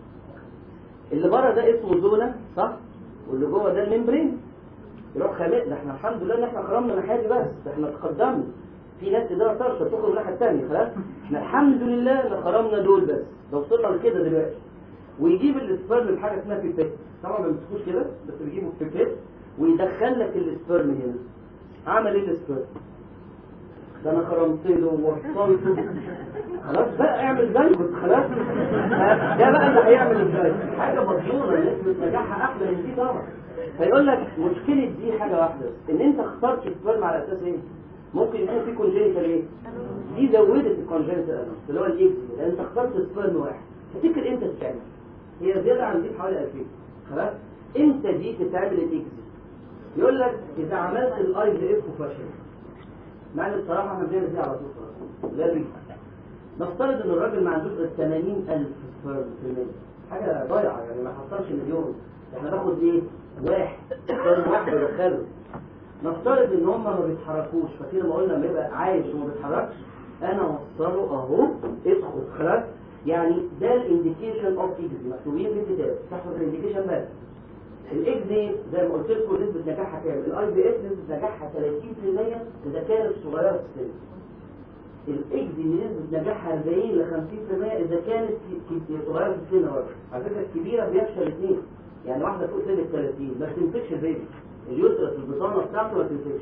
اللي بره ده اسمه زونا صح؟ واللي جوه ده الممبرين يروح خامق ده احنا الحمد لله ان احنا خرمنا الناحيه دي بس ده احنا تقدمنا في ناس تقدر ترشد تخرج الناحيه الثانيه خلاص احنا الحمد لله ان خرمنا دول بس لو وصلنا لكده دلوقتي ويجيب السبرم بحاجه اسمها بيبيت طبعا ما بيمسكوش كده بس بيجيبوا بيبيت ويدخل لك السبرم هنا عمل ايه السبرم ده انا خرمت له ووصلته خلاص بقى اعمل زي كنت خلاص ده بقى اللي هيعمل ازاي حاجه مضمونه نسبه نجاحها احلى من دي طبعا فيقول لك مشكله دي حاجه واحده ان انت اخترت السبرم على اساس ايه ممكن يكون في كونجينيتال ايه دي زودت الكونجينيتال اللي هو الاكس لان انت اخترت سبرم واحد تفتكر امتى تتعمل هي زياده عن دي بحوالي 2000 خلاص امتى دي تتعمل الاكس يقول لك اذا عملت الاي في اف وفشل مع ان بصراحه احنا بنعمل دي على طول خلاص لا ريح نفترض ان الراجل ما عندوش غير 80000 سبرم في المية حاجه ضايعه يعني ما حصلش مليون احنا ناخد ايه واحد سبرم واحد ندخله نفترض ان هم ما بيتحركوش فكده ما قلنا لما يبقى عايش وما بيتحركش انا اوصله اهو ادخل خلاص يعني ده الانديكيشن اوف اكزي مكتوبين في الكتاب تحفظ الانديكيشن بس الاكزي زي ما قلت لكم نسبه نجاحها كام الاي بي اس نسبه نجاحها 30% اذا كانت صغيره في السن الاكزي نسبه نجاحها 40 ل 50% اذا كانت ك- ك- صغيره في السن برضه على فكره الكبيره بيفشل اثنين يعني واحده فوق سن ال 30 ما تمسكش البيبي اليوترس البطانه بتاعته ما تمسكش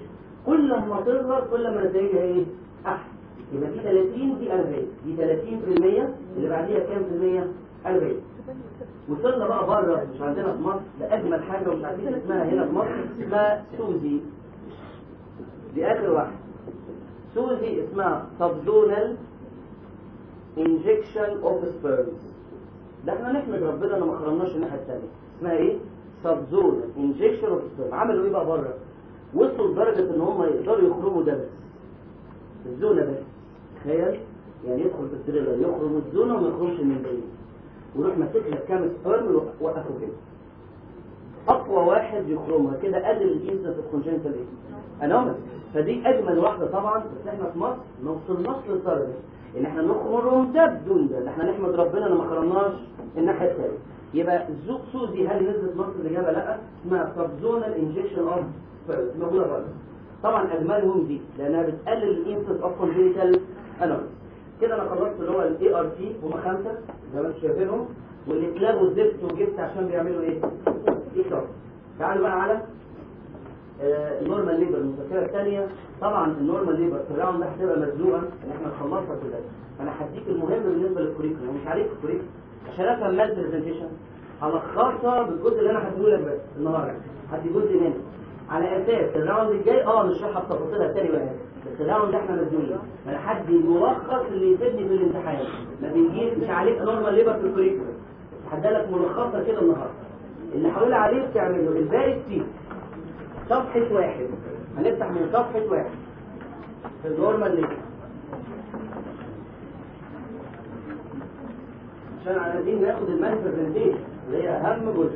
كل ما تصغر كل ما نتائجها ايه احسن يبقى دي 30 دي 40 دي 30% اللي بعديها كام في المية 40 وصلنا بقى بره مش عندنا في مصر لأجمل حاجة ومش عارفين اسمها هنا في مصر اسمها سوزي دي آخر واحدة سوزي اسمها سبزونال انجكشن اوف سبيرمز ده احنا نحمد ربنا ان ما خرجناش الناحيه الثانيه اسمها ايه سبزونال انجكشن اوف سبيرمز عملوا ايه بقى بره وصلوا لدرجه ان هم يقدروا يخرجوا ده بس الزونه بس تخيل يعني يدخل في التريلر يخرج من الزونه وما يخرجش من البيت ويروح ماسك لك كام سبرم وقفه كده اقوى واحد يخرمها كده قلل الانسنس الكونجنتال ايه انومال فدي اجمل واحده طبعا بس احنا في مصر ما وصلناش للدرجه ان احنا نخرم ده بدون ده احنا نحمد ربنا ان ما خرمناش الناحيه الثانيه يبقى الزوق سوزي هل نزلت مصر الاجابه لا اسمها سبزونال انجكشن اوف موجوده بره طبعا اجملهم دي لانها بتقلل الانسنس اوف كونجنتال انومال كده انا خلصت اللي هو الاي ار تي هم خمسه زي ما انتم شايفينهم واللي اتلغوا زفت وجبت عشان بيعملوا ايه؟ ايكار تعالوا بقى على آه، النورمال ليبر المذكره الثانيه طبعا النورمال ليبر في الراوند ده هتبقى مزنوقه ان احنا نخلصها كده انا هديك المهم بالنسبه للكوريكولم مش عليك الكوريكولم عشان افهم مال برزنتيشن هلخصها بالجزء اللي انا هديه لك بس النهارده هدي جزء منه على اساس الراوند الجاي اه نشرحها بتفاصيلها تاني بقى بس الراوند ده احنا مزنوقين انا هدي الملخص اللي يفيدني في الامتحان ما بيجيش مش عليك نورمال ليبر في الكوريكولم هديلك ملخصه كده النهارده اللي هقول عليه بتعمله الباقي كتير صفحة واحد هنفتح من صفحة واحد في النورمال ليبر عشان عايزين ناخد المان برزنتيشن اللي هي أهم جزء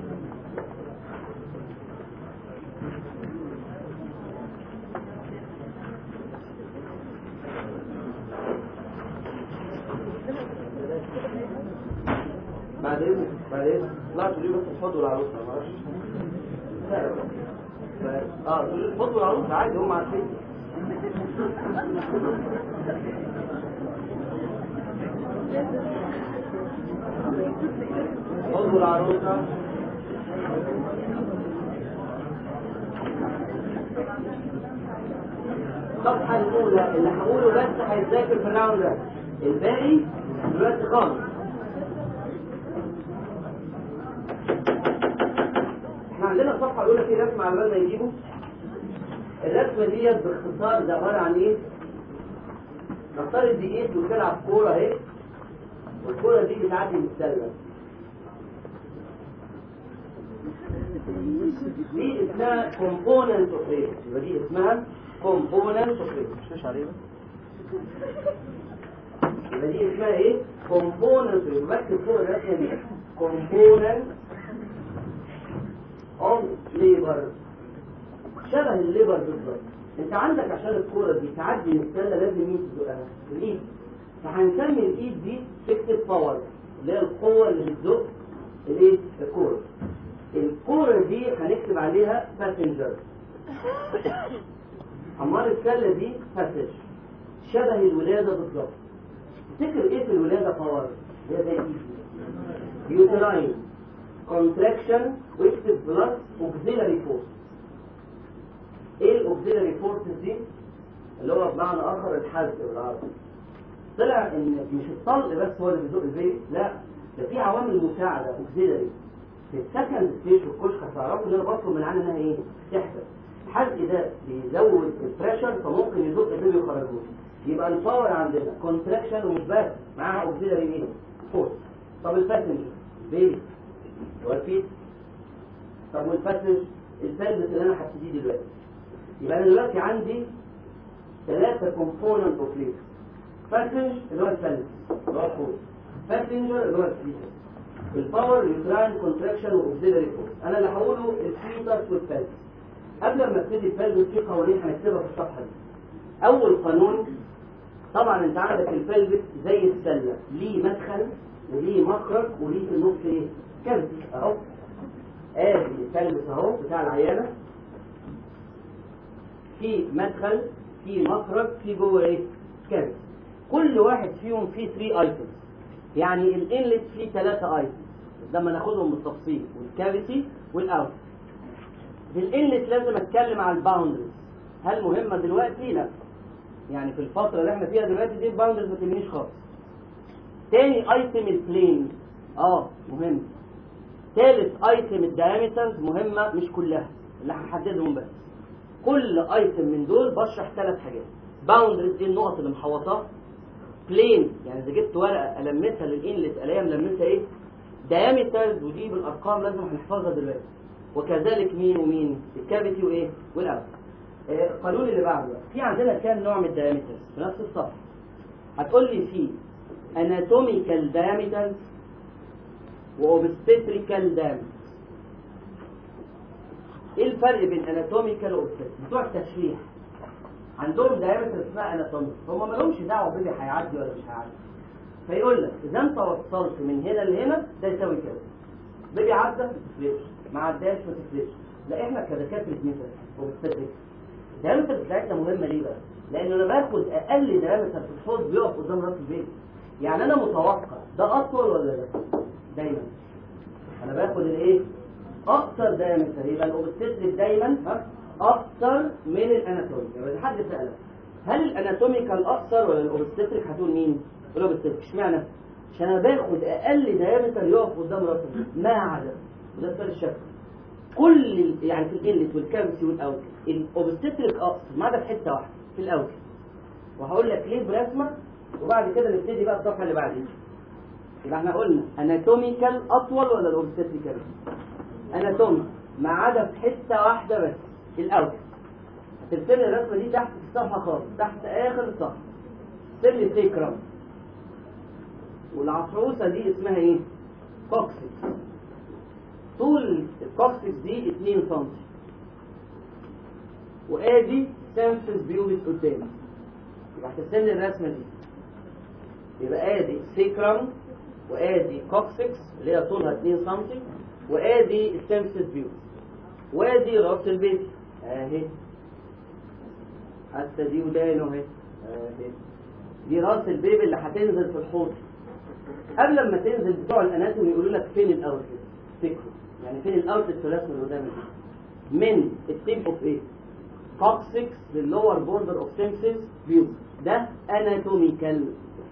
بعد اذنك بعد اذنك طلعت ليه بس تفضلوا العروسه ما اعرفش اه تفضلوا العروسه عادي هم عارفين فضلوا العروسه الصفحة الأولى اللي هقوله بس هيتذاكر في الراوند ده الباقي دلوقتي خالص احنا عندنا الصفحة الأولى في رسمة على بال ما يجيبوا الرسمة ديت باختصار ده عبارة عن إيه؟ نفترض دي إيه بتلعب كورة أهي والكورة دي بتعدي من السلة دي اسمها كومبوننت اوف ريت يبقى دي اسمها كومبوننت اوف ريت مش عليه يبقى دي اسمها ايه كومبوننت بكتب فوق الرسمه دي كومبوننت اوف ليبر شبه الليبر بالظبط انت عندك عشان الكوره دي تعدي من السله لازم مين تزقها الايد فهنسمي الايد دي فيكتيف باور اللي هي القوه اللي بتزق الايه الكوره الكورة دي هنكتب عليها باسنجر عمار السلة دي باسج شبه الولادة بالظبط تفتكر ايه في الولادة باور هي زي دي يوتراين كونتراكشن واكتب بلس اوكسيلاري فورس ايه الاوكسيلاري فورس دي اللي هو بمعنى اخر الحزق بالعربي طلع ان مش الطلق بس هو اللي بيزق البيت لا ده في عوامل مساعدة اوكسيلاري في السكند ستيج في الكشك هتعرفوا ان انا بطلب من عنها انها ايه تحدث الحزق ده بيزود البريشر فممكن يزق البيبي ويخرجوه يبقى الباور عندنا كونتراكشن ومش بس معاها اوكسيلاري ايه فورس طب الباسنجر بيبي هو الفيت طب والباسنج البلبس اللي انا هبتديه دلوقتي يبقى انا دلوقتي عندي ثلاثة كومبوننت اوف ليبر باسنج اللي هو البلبس اللي هو الفورس باسنجر اللي هو الفيتس الباور يوتراين كونتراكشن واوكسيلاري فورس انا اللي هقوله الفيتس والبلبس قبل ما ابتدي البلبس في قوانين هنكتبها في الصفحه دي اول قانون طبعا انت عندك البلبس زي السله ليه مدخل وليه مخرج وليه في النص ايه كبد اهو ادي البلبس اهو بتاع العيانه في مدخل في مخرج في جوه ايه كبد كل واحد فيهم فيه 3 ايتمز يعني الانلت فيه ثلاثة ايتمز لما ناخدهم بالتفصيل والكافيتي والاوت في الانلت لازم اتكلم على الباوندرز هل مهمه دلوقتي لا يعني في الفتره اللي احنا فيها دلوقتي دي الباوندرز ما تهمنيش خالص تاني ايتم البلين اه مهم ثالث ايتم الدايمترز مهمه مش كلها اللي هحددهم بس كل ايتم من دول بشرح ثلاث حاجات باوندرز دي النقط اللي محوطاه بلين يعني اذا جبت ورقه المسها للانلت الاقيها ملمسها ايه دايمترز ودي بالارقام لازم هنحفظها دلوقتي وكذلك مين ومين الكافيتي وايه والاوت آه، القانون اللي بعده بقى. في عندنا كام نوع من الدايمترز في نفس الصفحه هتقول لي في anatomical diameters وobstetrical diameters ايه الفرق بين anatomical وobstetrical بتوع التشريح عندهم دايمتر اسمها اناتوميك هم ما لهمش دعوه بيبي هيعدي ولا مش هيعدي فيقول لك اذا انت وصلت من هنا لهنا ده يساوي كذا بيبي عدى ما تفرقش ما عداش ما تفرقش لا احنا كدكاتره مثلا وبالتدريج الدايمتر بتاعتنا مهمه ليه بقى؟ لان انا باخد اقل دايمتر في الحوض بيقف قدام راس البيبي يعني انا متوقع ده اطول ولا ده؟ دايما انا باخد الايه؟ اقصر دايمتر يبقى الاوبستريك دايما ها اكثر من الاناتوميك يبقى إذا حد سالك هل الاناتوميكال اقصر ولا الاوبستريك هتقول مين؟ الاوبستريك اشمعنى؟ عشان انا باخد اقل دايمتر يقف قدام راس البيبي ما عدا وده السؤال الشكل كل ال- يعني في الانلت والكابسي والاوت الاوبستريك اقصر ما عدا في حته واحده في الاوت وهقول لك ليه برسمه وبعد كده نبتدي بقى الصفحه اللي بعديها يبقى احنا قلنا اناتوميكال اطول ولا الاوبستريكال اناتومي ما عدا في حته واحده بس الاوت هترسم لي الرسمه دي تحت في الصفحه خالص تحت اخر الصفحه ارسم لي سيكرم والعصعوصه دي اسمها ايه كوكسكس طول الكوكسكس دي 2 سم وادي سامسونز بيوبس قدامي يبقى هترسم لي الرسمه دي يبقى ادي سيكرم وادي كوكسكس اللي هي طولها 2 سم وادي السامسونز بيوبس وادي راس البيبي اهي حتى دي ودانه اهي اهي دي راس البيبي اللي هتنزل في الحوض قبل ما تنزل بتوع الاناتومي يقولوا لك فين الاوتلت تفتكروا يعني فين الاوتلت في الرسمه اللي قدامك دي من التيب اوف ايه كوكسكس للور بوردر اوف سيمسز فيو ده اناتوميكال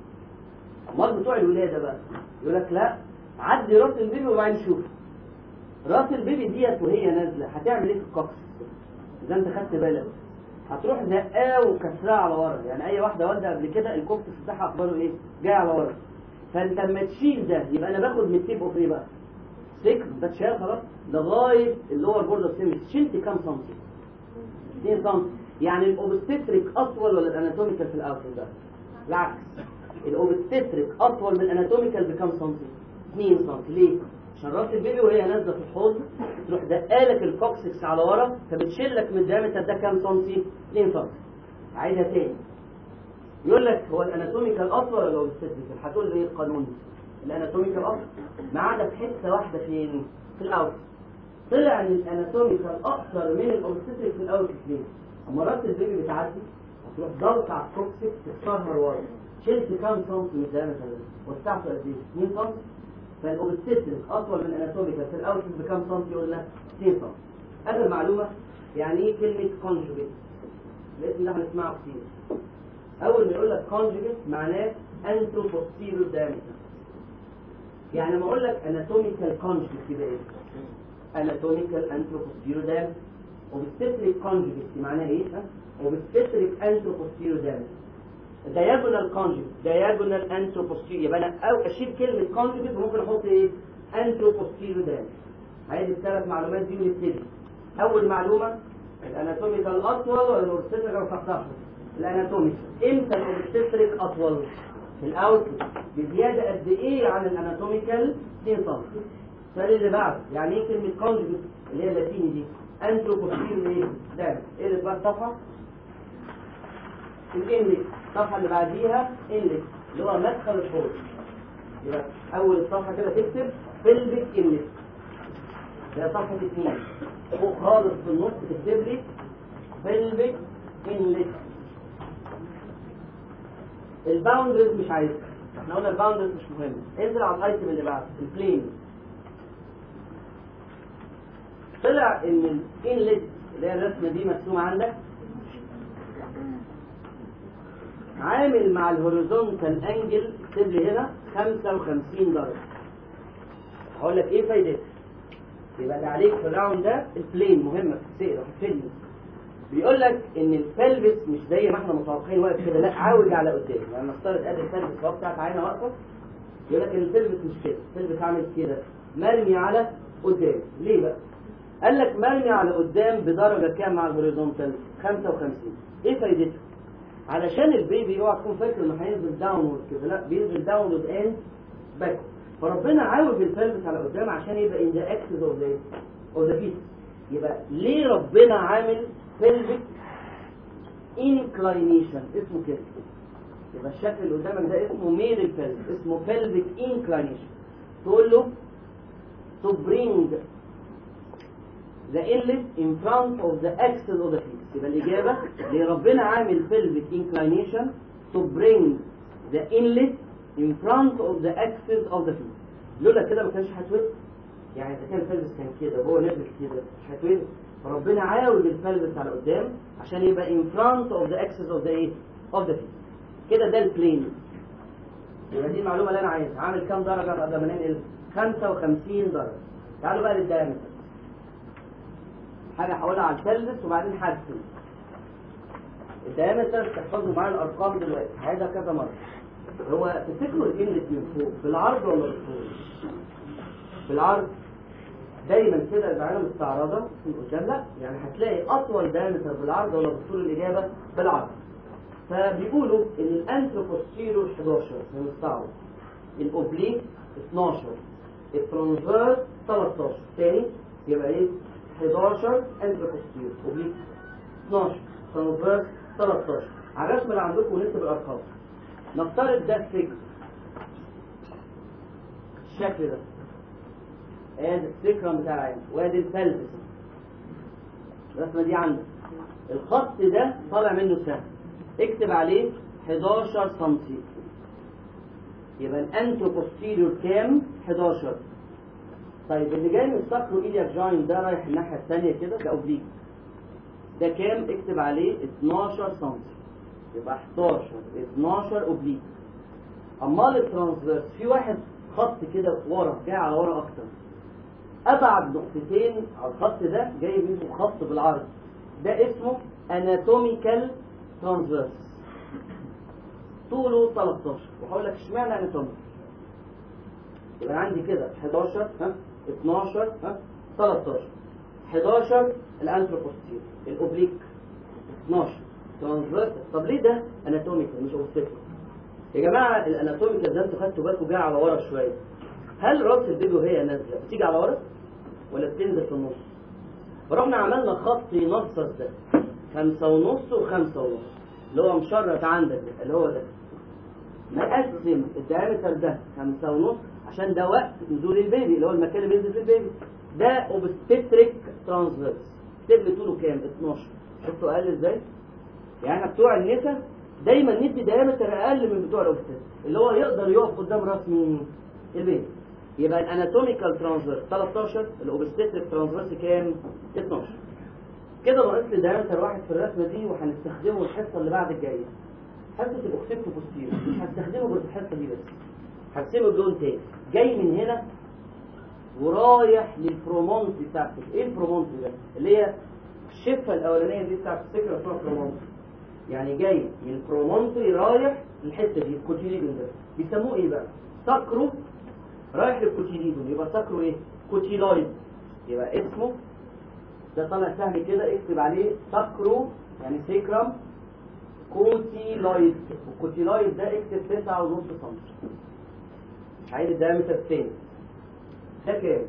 امال بتوع الولاده بقى يقول لك لا عدي راس البيبي وبعدين شوف راس البيبي ديت وهي نازله هتعمل ايه في الكوكسكس اذا انت خدت بالك هتروح زقاه وكسراه على ورا يعني اي واحده والده قبل كده الكوكسكس بتاعها اخباره ايه جاي على ورا فانت لما تشيل ده يبقى انا باخد من التيب اوف ايه بقى سكر ده اتشال خلاص لغايه اللور بوردر سيمس شلت كام سنتي 2 سم يعني الاوبستريك اطول ولا الاناتوميكال في الاوتر ده العكس الاوبستريك اطول من الاناتوميكال بكام سنتي 2 سم ليه عشان راس البيبي وهي نازله في الحوض تروح دقالك الكوكسكس على ورا فبتشيل لك من الدايمتر ده كام سنتي 2 سم عايزها تاني يقول لك هو الاناتوميكال اطول ولا الاوبستريك هتقول لي ايه القانون الاناتوميكال اطول ما عدا في حته واحده فين في الاوتر طلع ان الاناتوميكال اقصر من الاوبستريك في الاول كتير اما راس البيبي بتعدي هتروح ضغط على الكوكسكس تكسرها لورا شلت كام سم من الدايمتر ده وسعته قد ايه 2 سم فالاوبستريك اطول من الاناتوميكال في الاول بكام سم قلنا 2 سم اخر معلومه يعني ايه كلمه كونجوجيت الاسم ده هنسمعه كتير اول ما يقول لك كونجوجيت معناه انتو بوستيريور دايمتر يعني لما اقول لك اناتوميكال كونجوجيت يبقى ايه anatomical anteroposterior dam obstetric conjugate معناها ايه ها obstetric anteroposterior dam diagonal conjugate diagonal anteroposterior يبقى انا او اشيل كلمه conjugate وممكن احط ايه anteroposterior dam عايز الثلاث معلومات دي ونبتدي اول معلومه الاناتوميكال اطول ولا الاوبستريك انا الاناتوميكال امتى الاوبستريك اطول في الاوت بزياده قد ايه عن الاناتوميكال 2 سم السؤال اللي بعده يعني ايه كلمه كونجوجيت اللي هي اللاتيني دي انترو بوستيريور ايه ده ايه اللي بقى الصفحه الانلت الصفحه اللي بعديها انلت اللي هو مدخل الحوض يبقى اول الصفحه كده تكتب بلبك انلت ده صفحه اثنين فوق خالص في النص تكتب لي بلبك انلت الباوندرز مش عايزها احنا قلنا الباوندرز مش مهم انزل على الايتم اللي بعده البلين طلع ان الانلت اللي هي الرسمه دي مرسومه عندك عامل مع الهوريزونتال انجل اكتب لي هنا 55 درجه هقول لك ايه فايدتها يبقى اللي عليك في الراوند ده البلين مهمه في السير وهتفيدني بيقول لك ان البلفس مش زي ما احنا متوقعين واقف كده لا عاوج على قدام يعني نفترض ادي البلفس هو بتاعت عينه واقفه يقول لك ان البلفس مش كده البلفس عامل كده مرمي على قدام ليه بقى قال لك مرمي على قدام بدرجه كام مع الهوريزونتال 55 ايه فايدته علشان البيبي اوعى تكون فاكر انه هينزل داونورد كده لا بينزل داونورد اند باك فربنا عاوز البلفس على قدام عشان يبقى ان ذا اكسس اوف ذا اوف ذا فيت يبقى ليه ربنا عامل pelvic inclination اسمه كده يبقى الشكل اللي قدامك ده اسمه ميل البلف اسمه pelvic inclination تقول له to bring the inlet in front of the axis of the feet يبقى الإجابة اللي ربنا عامل pelvic inclination to bring the inlet in front of the axis of the feet لولا كده ما كانش هتولد يعني إذا كان البلفس كان كده وهو نازل كده مش هتولد فربنا عاوز البلفس على قدام عشان يبقى in front of the axis of the ايه of the feet كده ده البلين يبقى دي المعلومه اللي انا عايزها عامل كام درجه قبل ما ننقل 55 درجه تعالوا بقى للدايمتر حاجه هقولها على البلفس وبعدين هرسم الدايمتر تحفظوا معايا الارقام دلوقتي هعيدها كذا مره هو تفتكروا الانلت من فوق بالعرض ولا بالطول بالعرض دايما كده العينه مستعرضه من قدام لا يعني هتلاقي اطول دايمتر بالعرض ولا بالطول الاجابه بالعرض فبيقولوا ان الانتروبوستيرو 11 مستعرض الاوبليك 12 الترانسفيرس 13 تاني يبقى ايه 11 انتروبوستيرو اوبليك 12 ترانسفيرس 13 على الرسم اللي عندكم ونكتب الارقام نفترض ده السجن الشكل ده ادي السكرم بتاع العين وادي البلفس الرسمه دي عندك الخط ده طالع منه سهم اكتب عليه 11 سم يبقى الانترو بوستيريور كام 11 طيب اللي جاي من الساكرو ايلياك جوين ده رايح الناحيه الثانيه كده ده اوبليك ده كام اكتب عليه 12 سم يبقى 11 12 اوبليك امال الترانسفيرس في واحد خط كده ورا جاي على ورا اكتر ابعد نقطتين على الخط ده جاي منه خط بالعرض ده اسمه اناتوميكال ترانسفيرس طوله 13 وهقول لك اشمعنى اناتوميكال يبقى عندي كده 11 ها 12 ها 13 11 الانتروبوستير الاوبليك 12 ترانسفيرس طب ليه ده اناتوميكال مش اوبستيكال يا جماعه الاناتوميكال ده انتوا خدتوا بالكم جاي على ورا شويه هل راس البيبي وهي نازله بتيجي على ورا ولا بتنزل في النص فرحنا عملنا خط ينصص ده خمسة ونص وخمسة ونص اللي هو مشرط عندك ده اللي هو ده نقسم الدايمتر ده خمسة ونص عشان ده وقت نزول البيبي اللي هو المكان اللي بينزل فيه البيبي ده اوبستريك ترانسفيرس اكتب لي طوله كام 12 شفتوا اقل ازاي يعني احنا بتوع النسا دايما ندي دايمتر اقل من بتوع الاوبستريك اللي هو يقدر يقف قدام راس مين البيبي يبقى الاناتوميكال ترانسفيرس 13 الاوبستريك ترانسفيرس كام 12 كده ناقص لي دايمتر واحد في الرسمه دي وهنستخدمه الحصه اللي بعد الجايه حصه الاوكسيبتو بوستيرو مش هستخدمه غير في الحصه دي بس هرسمه بلون تاني جاي من هنا ورايح للبرومونتي بتاعتك ايه البرومونتي ده اللي هي الشفه الاولانيه دي بتاعت السكر اسمها برومونتي يعني جاي من البرومونتي رايح للحته دي الكوتيليدون ده بيسموه ايه بقى ساكرو رايح للكوتيليدون يبقى ساكرو ايه كوتيلويد يبقى اسمه ده طالع سهل كده اكتب عليه ساكرو يعني سيكرم كوتيلويد والكوتيلويد ده اكتب 9 ونص سم عايز الدايمتر الثاني ده كام؟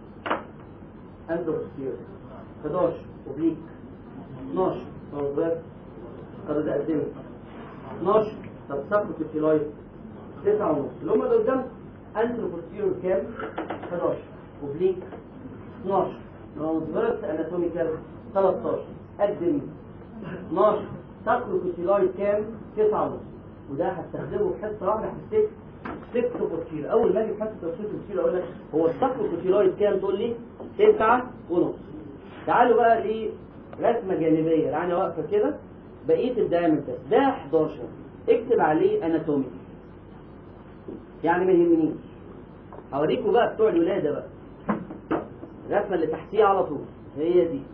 اندروستير 11 اوبليك 12 ترانسفيرس قد ده قدمت 12 طب ساكرو كوتيلويد 9 ونص اللي هم اللي قدام انتروبوستيرور كام 11 اوبليك 12 ترانسفيرس اناتوميكال 13 قدم 12 ساكرو كوتيلويد كام 9 ونص وده هستخدمه في حصه واحده هتفتكر سكتو كوتيلو اول ما اجي في حصه السكتو كوتيلو اقول لك هو الساكرو كوتيلويد كام تقول لي 9 ونص تعالوا بقى لرسمه جانبيه يعني واقفه كده بقيه الدايمتر ده 11 اكتب عليه اناتومي يعني ما يهمنيش هوريكم بقى بتوع الولاده بقى الرسمه اللي تحتيها على طول هي دي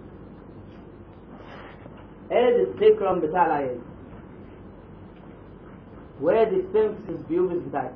ادي السيكرم بتاع العيان وادي السيمفيسيس بيوبس بتاعتي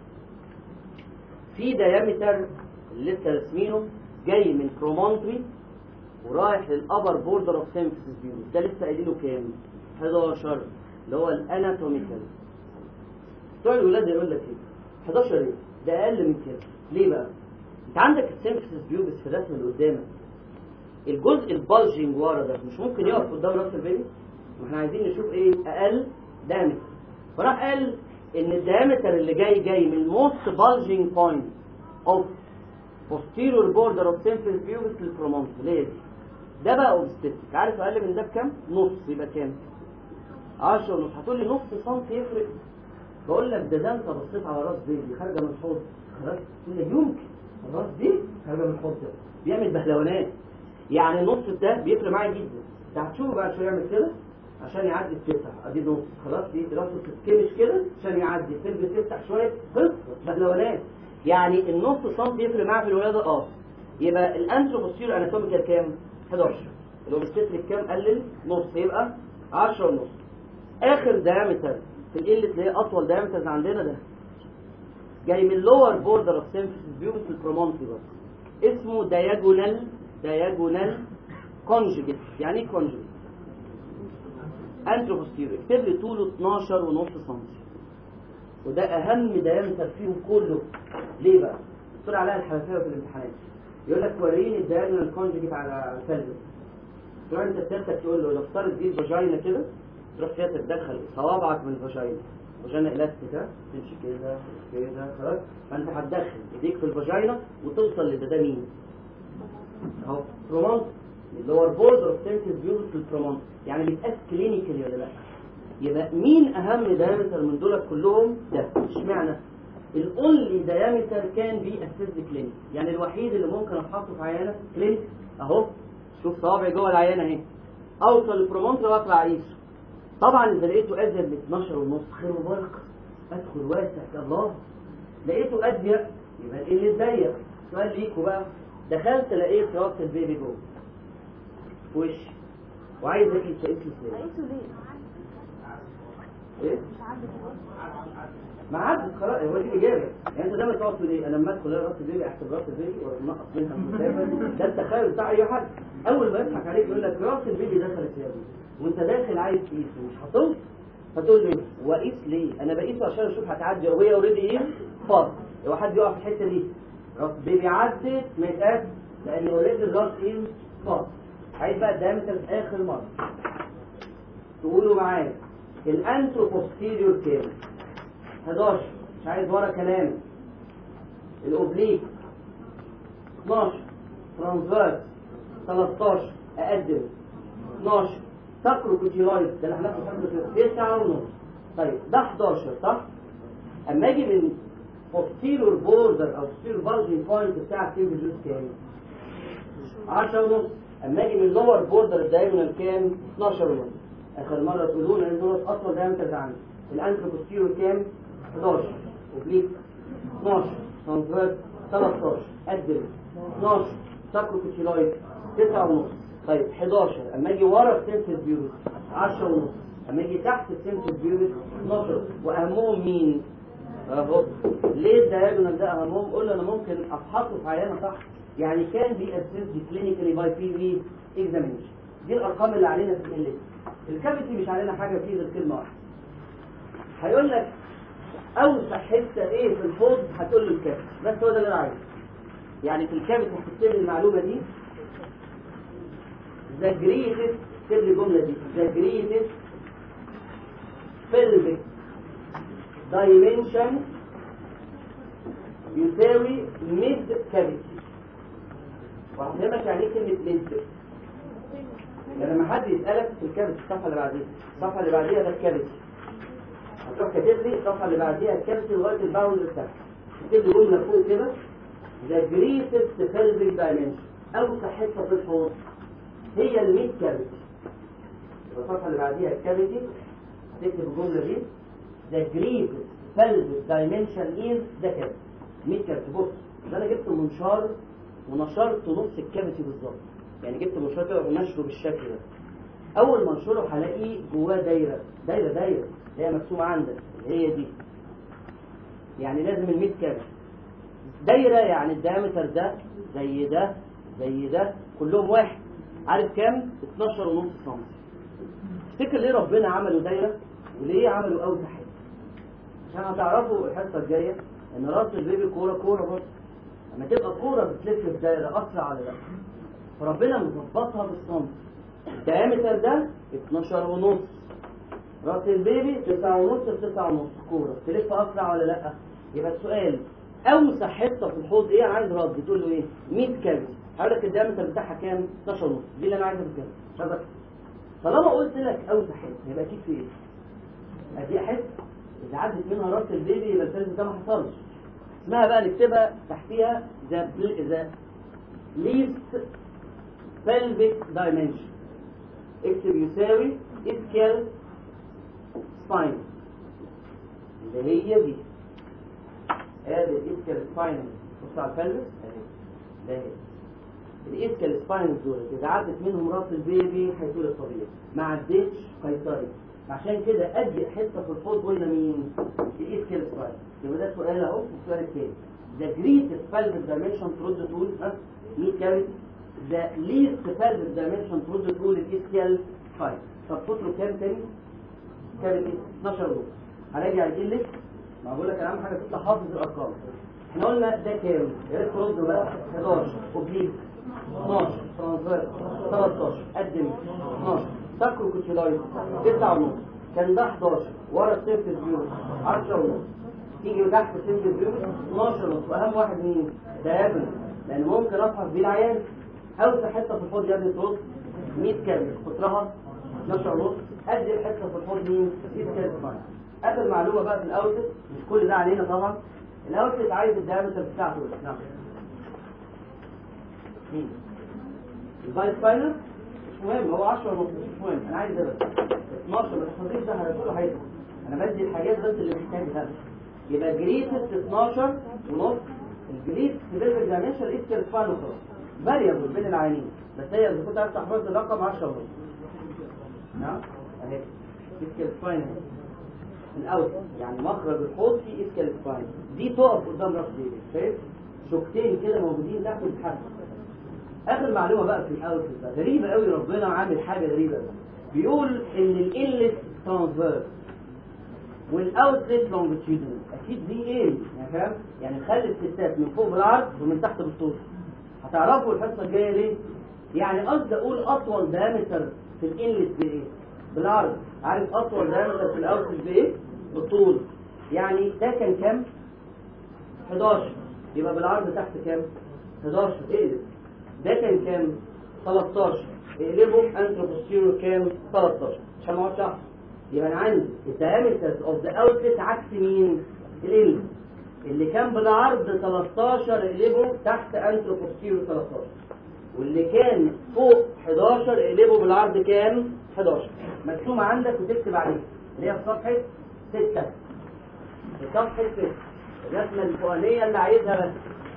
في ديامتر اللي لسه رسمينه جاي من برومونتري ورايح للابر بوردر اوف سيمفيسيس بيوبس ده لسه قايلينه كام 11 اللي هو الاناتوميكال بتوع الولاده يقول لك ايه 11 ايه ده اقل من كده ليه بقى انت عندك السيمفيسيس بيوبس في الرسم اللي قدامك الجزء البالجنج ورا ده مش ممكن يقف قدام راس البيبي ما احنا عايزين نشوف ايه اقل دامتر فراح قال ان الدايمتر اللي جاي جاي من موست بالجنج بوينت اوف posterior border of symphysis pubis للبرومونت اللي هي دي ده بقى اوبستيك عارف اقل من ده بكام نص يبقى كام 10 ونص هتقول لي نص سم يفرق بقول لك ده ده انت بصيت على راس بيبي خارجه من الحوض خلاص تقول لي يمكن الراس دي خارجه من الحوض ده بيعمل بهلوانات يعني نص ده بيفرق معايا جدا ده هتشوفه بقى شويه يعمل كده عشان يعدي التسع ادي نص خلاص دي راسه تتكمش كده عشان يعدي الفيلم تفتح شويه خلص بهلوانات يعني النص سم يفرق معاه في الولاده اه يبقى الانتروبوستير اناتوميكال كام 11 الاوبستيك كام قلل نص يبقى 10 ونص اخر دايمتر في القله اللي هي اطول دايمتر عندنا ده جاي من لور بوردر اوف سيمفيسيس بيوبس البرومونتي بس اسمه دايجونال دايجونال كونجوجيت يعني ايه كونجوجيت انتروبوستير اكتب لي طوله 12 ونص سم وده اهم دايمتر فيهم كله ليه بقى بتقول عليها الحنفيه في الامتحانات يقول لك وريني الدايجونال كونجوجيت على الفلس تروح انت سيادتك تقول له لو افترض دي الفاجينا كده تروح سيادتك تدخل صوابعك من الفاجينا فاجينا الاستيكا تمشي كده كده خلاص فانت هتدخل ايديك في الفاجينا وتوصل لده مين اهو برومونت اللي هو البوردر اوف سيمتيز بيوبس البرومونت يعني بيتقاس كلينيكالي ولا لا يبقى مين اهم دايمتر من دول كلهم ده اشمعنى الاونلي دايمتر كان بي اسيس كلينيك يعني الوحيد اللي ممكن افحصه في عيانه كلينيك اهو شوف صوابعي جوه العيانه اهي اوصل البرومونتر واطلع اقيسه طبعا اذا لقيته ازيد من 12 ونص خير وبركه ادخل واسع الله لقيته اضيق يبقى ايه اللي ضيق سؤال ليكوا بقى دخلت لقيت راس البيبي جوه في وشي وعايز اقيس اقيس ازاي قيسوا ليه؟ ايه مش عندك ما عدت خلاص هو دي الاجابه يعني انت دايما تقعد تقول ايه انا لما ادخل الاقي راس البيبي احسب راس البيبي واروح منقص منها المسافه ده التخيل بتاع اي حد اول ما يضحك عليك يقول لك راس البيبي دخلت يا ابني وانت داخل عايز تقيس ومش هتوصل فتقول له واقيس ليه؟ انا بقيسه عشان اشوف هتعدي وهي اوريدي ايه؟ فاضي لو حد يقع في الحته دي راس البيبي عدت ما يتقاس لان اوريدي الراس ايه؟ فاضي عايز بقى الدايمتر في اخر مره تقولوا معايا الانترو بوستيريور كام 11 مش عايز ورا كلام الاوبليك 12 ترانسفيرس 13 اقدم 12 ساكرو كوتيلايد ده اللي هناخد حاجه 9 ونص طيب ده 11 صح اما اجي من posterior border او posterior bulging point بتاع السيمبل جوز كام 10 ونص اما اجي من لور بوردر الدايجونال كام 12 ونص اخر مره تقولوا لنا ان دول اطول دايمتر ده عندي الانترو بوستيريور كام 11 اوبليك 12 ترانسفيرس 13 قدم 12 ساكرو كوتيلايد 9 ونص طيب 11 اما اجي ورا السيمفيس بيوبس 10 ونص اما اجي تحت السيمفيس بيوبس 12 واهمهم مين؟ اهو ليه الدايجونال ده اهمهم؟ قول انا ممكن افحصه في عيانه صح يعني كان بي اسيس كلينيكالي باي بي في اكزامينشن دي الارقام اللي علينا في ال الكافيتي مش علينا حاجه فيه غير كلمه واحده هيقول لك اوسع حته ايه في الحوض هتقول له الكافيتي بس هو ده اللي انا عايزه يعني في الكافيتي هتكتب لي المعلومه دي ذا جريتست اكتب لي الجمله دي ذا جريتست pelvic dimension يساوي ميد كافيتي وهفهمك يعني ايه كلمه ميد يعني لما حد يسالك في الكافيتي الصفحه اللي بعديها الصفحه اللي بعديها ده الكافيتي هتروح كاتب لي الصفحه اللي بعديها الكافيتي لغايه الباوند بتاعها تكتب لي جمله فوق كده ذا جريتست pelvic dimension اوسع حته في الحوض هي الميد كافيتي الصفحه اللي بعديها الكافيتي تكتب الجمله دي the greatest pelvic dimension is ده كده ميد كافيتي بص ده انا جبت منشار ونشرت نص الكافيتي بالظبط يعني جبت منشار كده ونشره بالشكل ده اول ما انشره هلاقيه جواه دايره دايره دايره اللي هي مرسومه عندك اللي هي دي يعني لازم الميد كافيتي دايره يعني الدايمتر ده زي ده زي ده كلهم واحد عارف كام 12 ونص سم تفتكر ليه ربنا عملوا دايره وليه عملوا اوسع حته عشان هتعرفوا الحصه الجايه ان راس البيبي كوره كوره برضه لما تبقى كوره بتلف في دايره اسرع ولا لا فربنا مظبطها بالسم الدايمتر ده 12 ونص راس البيبي 9 ونص 9 ونص كوره تلف اسرع ولا لا يبقى السؤال اوسع حته في الحوض ايه انا عايز رد تقول له ايه 100 كابل هقول لك الدايمتر بتاعها كام 12 ونص دي اللي انا عايزها بكام شبك طالما قلت لك اوسع حته يبقى اكيد في ايه ادي حته اذا عدت منها راس البيبي يبقى الفيلم ده ما حصلش اسمها بقى نكتبها تحتيها ذا ذا least pelvic dimension اكتب يساوي ischial spine اللي هي دي ادي الاسكال سباين بص على الفلس اهي ده هي الاسكال سباين دول اذا عدت منهم راس البيبي هيطول الطبيعي ما عدتش قيصري عشان كده اضيق حته في الحوض وين مين الاسكال سباين يبقى ده سؤال اهو والسؤال الثاني ذا جريتست pelvic dimension ترد تقول ها 100 كارت ذا ليست pelvic dimension ترد تقول الاسكال سباين طب قطره كام تاني؟ كام 12 ونص هراجع الجلد ما بقول لك اهم حاجه تطلع حافظ الارقام احنا قلنا ده كام يا ريت تردوا بقى 11 اوبليك 12 ترانسفير 13 قدم 12 ساكرو كوتشيلايت 9 ونص كان ده 11 ورا السيرفس فيو 10 ونص تيجي تحت السيرفس فيو 12 ونص واهم واحد مين؟ دايجونال لان ممكن افحص بيه العيان اوسع حته في الحوض يا ابني ترد 100 كامل قطرها 12 ونص قد الحته في الحوض مين؟ 100 كامل اخر معلومه بقى في الاوتلت مش كل ده علينا طبعا الاوتلت عايز الدايمتر بتاعته بس نعم الفايس فاينل مش مهم هو 10 ونص مش مهم انا عايز ده بس 12 بس التضيف ده هنقوله هيدخل انا بدي الحاجات بس اللي محتاجها يبقى جريتس 12 ونص الجريت في بيلفيك دايمنشن اسكال فاينل خلاص فاريبل بين العينين بس هي اذا كنت عايز تحفظ الرقم 10 ونص نعم اهي اسكال فاينل الاوت يعني مخرج الحوض فيه اسكال سباين دي تقف قدام راس بيبي شايف شوكتين كده موجودين تحت الحد اخر معلومه بقى في الاوت بقى غريبه قوي ربنا عامل حاجه غريبه بيقول ان الانلت ترانسفيرس والاوتلت لونجيتيودنال اكيد دي ايه يعني فاهم يعني نخلي الستات من فوق بالعرض ومن تحت بالطول هتعرفوا الحصه الجايه ليه يعني قصدي اقول اطول دايمتر في الانلت بايه بالعرض عارف اطول دايمتر في الاوتلت بايه بالطول يعني ده كان كام 11 يبقى بالعرض تحت كام 11 اقلب ده كان كام 13 اقلبه انتروبوستيرو كام 13 عشان ما اقعدش احسب يبقى انا عندي الدايمتر اوف ذا اوتلت عكس مين الانلت اللي كان بالعرض 13 اقلبه تحت انتروبوستيرو 13 واللي كان فوق 11 اقلبه بالعرض كام 11 مرسومه عندك وتكتب عليه اللي هي في صفحه 6 في صفحه 6 الرسمه الفوقانيه اللي عايزها بس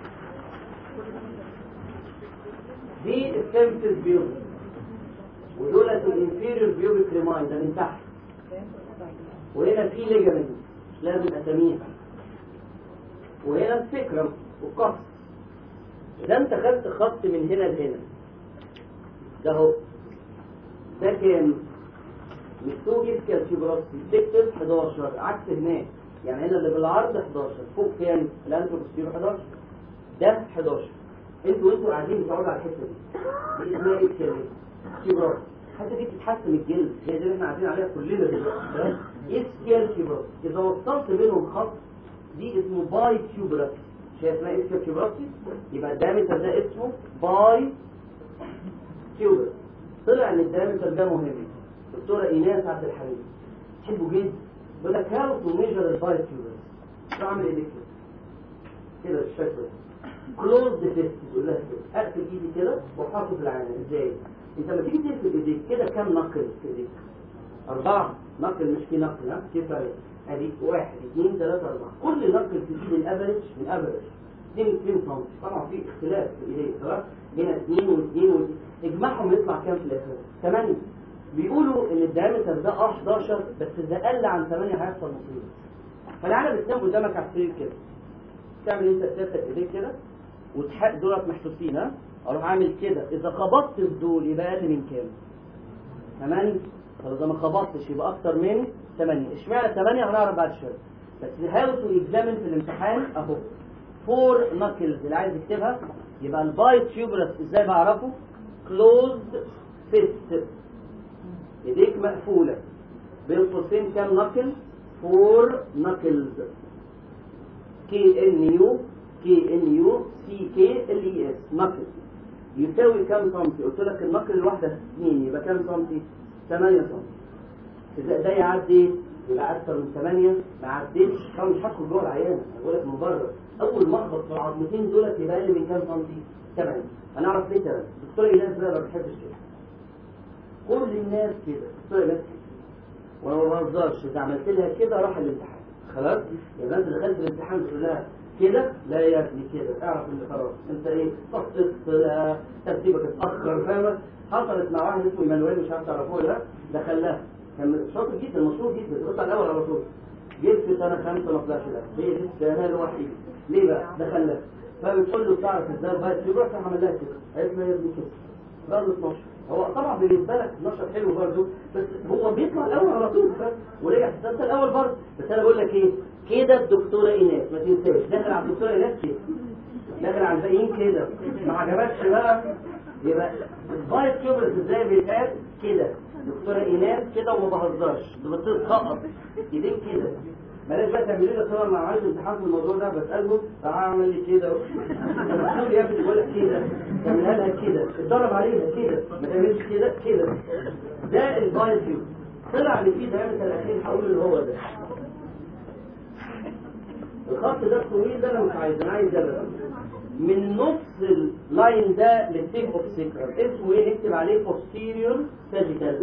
دي السيمتس فيو ودولت الانفيريور بيوبيك ريماين ده من تحت وهنا في ليجامنت لازم اساميها وهنا السكرم والقص اذا انت خدت خط من هنا لهنا ده اهو ده كام مكتوب الكالسيبراسي تكتب 11 عكس هناك يعني هنا اللي بالعرض 11 فوق كام الانتروبوستيرو 11 ده 11 انتوا انتوا قاعدين بتقعدوا على الحته دي دي اسمها ايه كده كيبراسي الحته دي بتتحسن الجلد هي دي اللي احنا قاعدين عليها كلنا دلوقتي اسكيال كيبراسي اذا وصلت بينهم خط دي اسمه باي كيوبراسي شايف اسمها اسكيال كيبراسي يبقى الدايمتر ده اسمه باي كيوبراسي طلع ان الدايمتر ده مهم دكتوره ايناس عبد الحميد تحبه جدا بيقول لك هاو تو ميجر الباي كيوبراسي بعمل ايه كده كده بالشكل ده كلوز ذا فيست يقول لها كده اقفل ايدي كده واحطه في العينه ازاي انت لما تيجي تقفل ايديك كده كام نقل في ايديك اربعه نقل مش في نقل ها كيف عليك ادي واحد اثنين ثلاثة أربعة كل نقل في ايد الافريج من افريج 2 2 سم طبعا في اختلاف في الايدين خلاص هنا 2 و2 و اجمعهم يطلع كام في الاخر 8 بيقولوا ان الدايمتر ده اه 11 بس اذا قل عن 8 هيحصل مصيبه فالعالم بتنام قدامك على السرير كده تعمل انت سيادتك ايديك كده وتحق دولت محسوسين ها اروح اعمل كده اذا خبطت في دول يبقى اقل من كام 8 طب اذا ما خبطتش يبقى اكتر من 8 اشمعنى 8 هنعرف بعد شويه بس هاو تو اكزامن في الامتحان اهو فور نكلز اللي عايز يكتبها يبقى البايت تيوبرس ازاي بعرفه كلوزد فيست ايديك مقفوله بين قوسين كام نكل فور نكلز كي ان يو كي ان يو سي كي ال اي اس نكل يساوي كام سنتي قلت لك النقل الواحده 2 يبقى كام سنتي 8 سنتي اذا ده يعدي يبقى اكثر من 8 ما عدتش طبعا مش هدخل جوه العيان بقول لك من بره اول ما اخبط في العظمتين دولت يبقى اقل من كام سنتي 8 هنعرف ليه كده الدكتور ايناس بقى ما بتحبش كده كل الناس كده الدكتور ايناس كده وانا ما بهزرش اذا عملت لها كده راح الامتحان خلاص يبقى انت دخلت الامتحان تقول لها كده لا يا ابني كده اعرف ان خلاص انت ايه سقطت ترتيبك اتاخر فاهم حصلت مع واحد اسمه ايمانويل مش عارف تعرفوه ولا لا دخلها كان شاطر جدا مشهور جدا بيطلع الاول على طول جيت في سنه خمسه ما طلعش لا هي دي السنه الوحيده ليه بقى دخلها فبتقول له تعرف ازاي بقى تروح عمل لها كده قالت له يا ابني كده برضه 12 هو طبعا بالنسبه لك 12 حلو برضه بس هو بيطلع الاول على طول فاهم ورجع في السنه الاول برضه بس انا بقول لك ايه كده الدكتوره ايناس ما تنساش داخل على الدكتوره ايناس كده داخل على الباقيين كده ما عجبكش بقى يبقى الفايس كيوبرس ازاي بيتقال كده دكتوره ايناس كده وما بهزرش ده بتسقط ايديك كده بلاش بقى تعملوا لي صور مع عايز امتحان في الموضوع ده بساله تعالى اعمل لي كده الدكتور يا ابني بيقول لك كده تعملها لها كده اتدرب عليها كده ما تعملش كده كده ده الفايس كيوبرس طلع ان في دايمتر الاخير هقول اللي هو ده الخط ده الطويل ده انا مش عايز انا عايز ده من نص اللاين ده للتيب اوف سيكرم اسمه ايه نكتب عليه posterior sagittal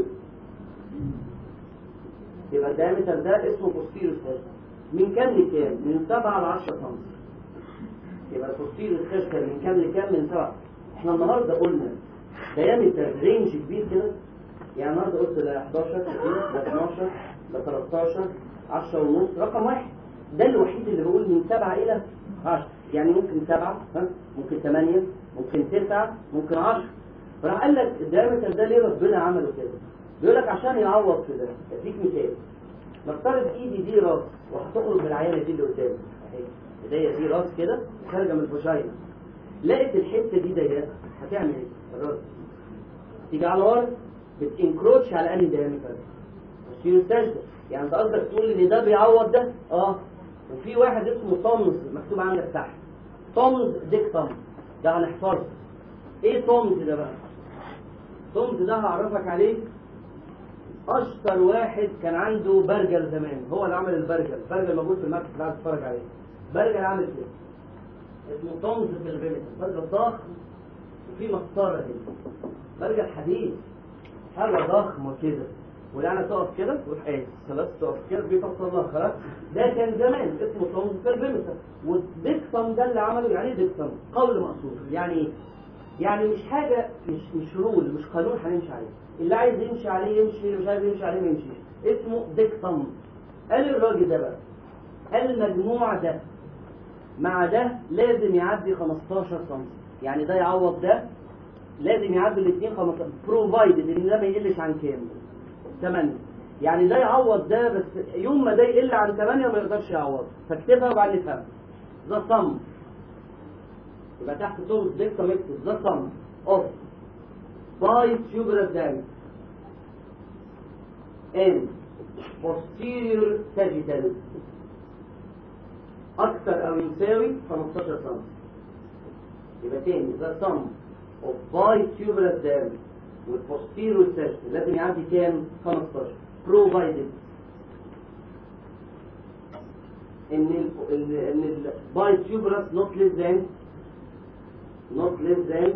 يبقى الدايمتر ده اسمه posterior sagittal من كام لكام؟ من 7 ل 10 سم يبقى البوستيريور sagittal من كام لكام؟ من 7 احنا النهارده قلنا دايمتر رينج كبير كده يعني النهارده قلت لا 11 لا 12 لا 13 10 ونص رقم واحد ده الوحيد اللي بقول من 7 الى 10 يعني ممكن 7 ها ممكن 8 ممكن 9 ممكن 10 فراح قال لك الدايمتر ده ليه ربنا عمله كده بيقول لك عشان يعوض في ده اديك مثال نفترض ايدي دي راس وهتخرج من العيانه دي اللي قدامي اهي ايديا دي راس كده خارجه من الفشاينا لقيت الحته دي ضيقه هتعمل ايه الراس تيجي على ورا بتنكروتش على انهي دايمتر بتصير سجده يعني انت قصدك تقول ان ده بيعوض ده اه وفي واحد اسمه تومز مكتوب عندك تحت تومز ديكتم ده هنحفظه ايه تومز ده بقى تومز ده هعرفك عليه اشطر واحد كان عنده برجل زمان هو اللي عمل البرجل برجل موجود في المركز اللي عايز تتفرج عليه برجل عامل كده اسمه تومز في البيمتر برجل ضخم وفي مسطره هنا برجل حديد حاجه ضخمه كده والعنة تقف كده تروح ايه خلاص تقف كده بيفصل لها خلاص ده كان زمان اسمه تومز بيربيمتر والديكسون ده اللي عمله يعني ايه ديكسون قول مقصود يعني ايه يعني مش حاجة مش مش رول مش قانون هنمشي عليه اللي عايز يمشي عليه يمشي اللي مش عايز يمشي عليه ما يمشيش اسمه ديكسون قال الراجل ده بقى قال المجموع ده مع ده لازم يعدي 15 سم يعني ده يعوض ده لازم يعدي الاثنين 15 بروفايدد ان ده ما يقلش عن كام 8 يعني ده يعوض ده بس يوم ما ده يقل عن 8 ما يقدرش يعوض فاكتبها وبعدين نفهم ذا sum يبقى تحت تومس ديكتم اكتب ذا sum of باي tuberous diameter and posterior sagittal أكثر أو يساوي 15 سم يبقى تاني ذا sum of باي tuberous diameter والبوستيرو سيرت لازم يعدي كام 15 provided ان ال ان الباي تيوبرس نوت ليس ذان نوت ليس ذان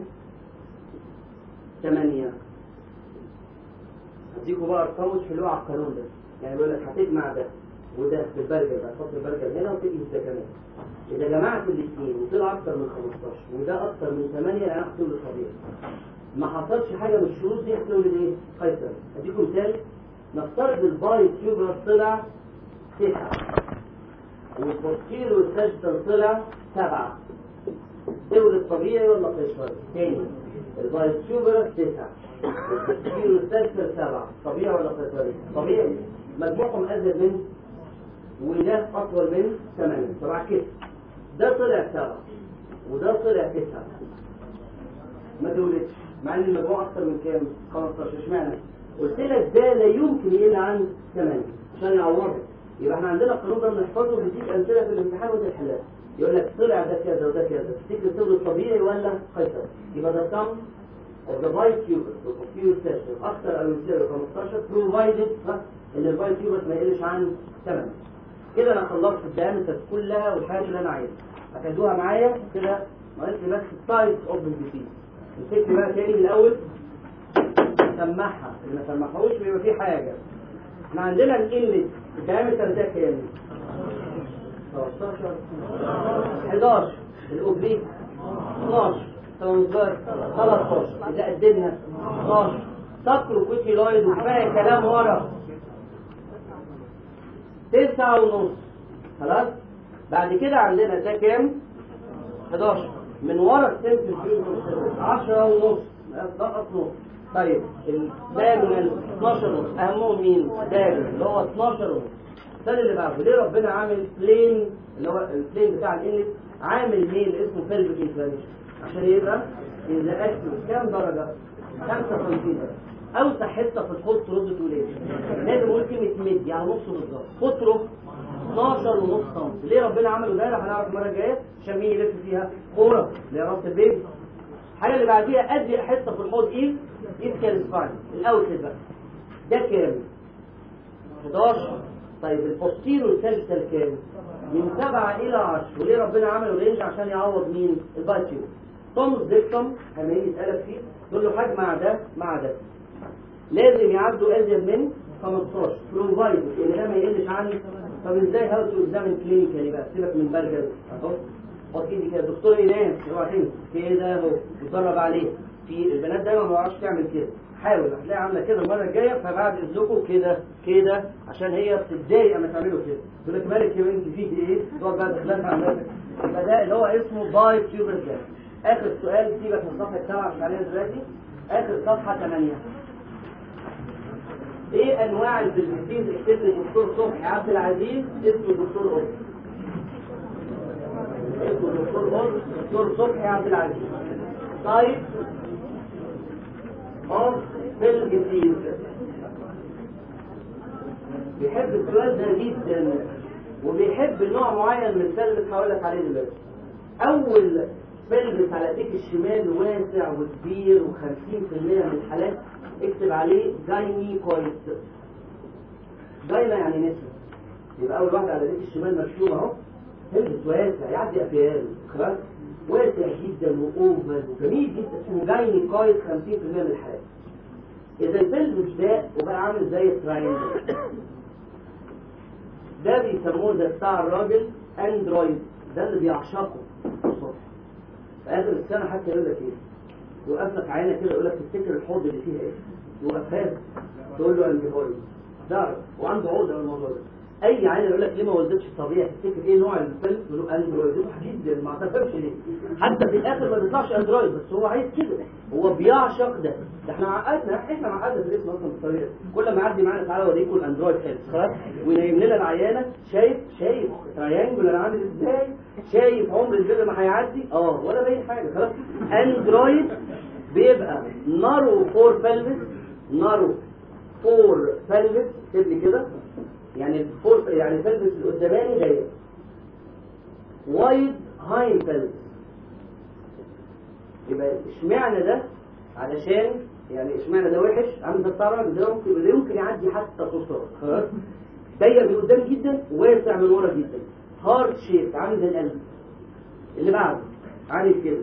8 هديكوا بقى ارقام مش حلوه على القانون ده يعني بيقول لك هتجمع ده وده في البرجر ده تحط البرجر هنا وتقيس ده كمان اذا جمعت الاثنين وطلع اكتر من 15 وده اكتر من 8 يعني هحسب الطبيعي ما حصلش حاجه من الشروط دي هحسب ايه قيصر اديكم مثال نفترض الباي تيوبر طلع 9 والبوستير والساجيتال طلع 7 دول الطبيعي ولا قيصري تاني الباي تيوبر 9 والبوستير والساجيتال 7 طبيعي ولا قيصري طبيعي مجموعهم ازيد من وده اطول من 8 طبعا كده ده طلع 7 وده طلع 9 ما تولدش مع ان المجموع اكتر من كام 15 اشمعنى قلت لك ده لا يمكن يقل عن 8 عشان يعوضك يبقى احنا عندنا القانون ده بنحفظه وبيديك امثله في الامتحان وانت الحلال يقول لك طلع ده كذا وده كذا تفتكر تولد طبيعي ولا قيصر يبقى ده sum of the bite tubers of a few sessions اكتر او يساوي 15 provided ان البايت تيوبرز ما يقلش عن 8 كده انا خلصت الدايمتر كلها والحاجات اللي انا عايزها هتاخدوها معايا كده ناقص لي بس التايب اوف البيسي الفكر بقى تاني من الاول سمعها اللي ما سمعهوش بيبقى فيه حاجه احنا عندنا الانلت الدايمتر ده كام 13 11 الاوبليك 12 ترانسفير 13 اذا قدمنا 12 سكر كويكيلويد وكفايه كلام ورا تسعة ونص خلاص بعد كده عندنا ده كام 11 من ورا السنس 10 ونص نقص نص طيب الدايجونال 12 ونص اهمهم مين دايجونال اللي هو 12 ونص السنه اللي بعده ليه ربنا عامل بلين اللي هو البلين بتاع الانلت عامل ميل اسمه فيلبك انفلاميشن عشان يبقى اذا اكتب كام درجه 55 درجه اوسع حته في الحوض ترد تقول ايه لازم اقول كلمه مد يعني نص بالظبط قطره 12 ونص سم ليه ربنا عمله ده هنعرف المره الجايه عشان مين يلف فيها كوره اللي هي راس البيبي الحاجه اللي بعديها ادي حته في الحوض ايه اسكال سباين الاوتلت بقى ده كام 11 طيب البوستيرو ساجيتال كام من 7 الى 10 وليه ربنا عمله رينج عشان يعوض مين البايتيو توماس ديكتوم لما يجي يسالك فيه تقول له حاج مع ده مع ده لازم يعدوا ازيد من 15 بروفايد ان ده ما يقلش عني طب ازاي هاو تو اكزامين كلينيكالي بقى سيبك من برجر اهو حط ايدي كده دكتور ايمان اوعى تنسى كده اهو اتدرب عليه في البنات دايما ما بتعرفش تعمل كده حاول هتلاقي عامله كده المره الجايه فبعد اذنكم كده كده عشان هي بتتضايق اما تعملوا كده تقول لك مالك يا بنتي فيك ايه تقعد بقى تخلفها على يبقى ده اللي هو اسمه باي تيوبر جاز اخر سؤال سيبك من صفحه 7 مش عليها دلوقتي اخر صفحه 8 ايه انواع البلمسين اكتب الدكتور صبحي عبد العزيز اسمه الدكتور قط اسمه الدكتور قط دكتور صبحي عبد العزيز طيب اوف بلمسين بيحب السؤال ده جدا وبيحب نوع معين من السلبس هقول لك عليه دلوقتي اول بلبس على ايديك الشمال واسع وكبير و50% من الحالات اكتب عليه جايني كويس جاينة يعني نسبة يبقى أول واحدة على ايديك الشمال مرسوم أهو تلبس واسع يعدي أفيال خلاص واسع جدا وأوفر وجميل جدا اسمه جايني كويس 50% من الحالات إذا البلبس ده وبقى عامل زي التراينجل ده بيسموه ده بتاع الراجل اندرويد ده اللي بيعشقه الصبح في اخر السنه حتى يقول لك ايه يوقف لك عينه كده يقول لك تفتكر الحوض اللي فيها ايه يوقفها لك تقول له اندرويد ده وعنده عقده من الموضوع ده اي عينه يقول لك ليه ما ولدتش طبيعي تفتكر ايه نوع الفيلم تقول له اندرويد يروح جدا ما تفهمش ليه حتى في الاخر ما بيطلعش اندرويد بس هو عايز كده هو بيعشق ده ده احنا عقدنا احنا معقدنا في الاسم اصلا بالطريقه كل ما يعدي معانا تعالى اوريكم الاندرويد خالص خلاص وينيم لنا العيانه شايف شايف تريانجل انا عامل ازاي شايف عمر الفيلم ما هيعدي اه ولا باين حاجه خلاص اندرويد بيبقى نارو فور بلفس نارو فور بلفس اكتب لي كده يعني الفور يعني البلفس القداماني ضيق وايد هاي بلفس يبقى اشمعنى ده علشان يعني اشمعنى ده وحش عامل ده بتاع الراجل ده ممكن ده يمكن يعدي حتى قصار خلاص ضيق من قدام جدا وواسع من ورا جدا هارد شيب عامل زي القلب اللي بعده عامل كده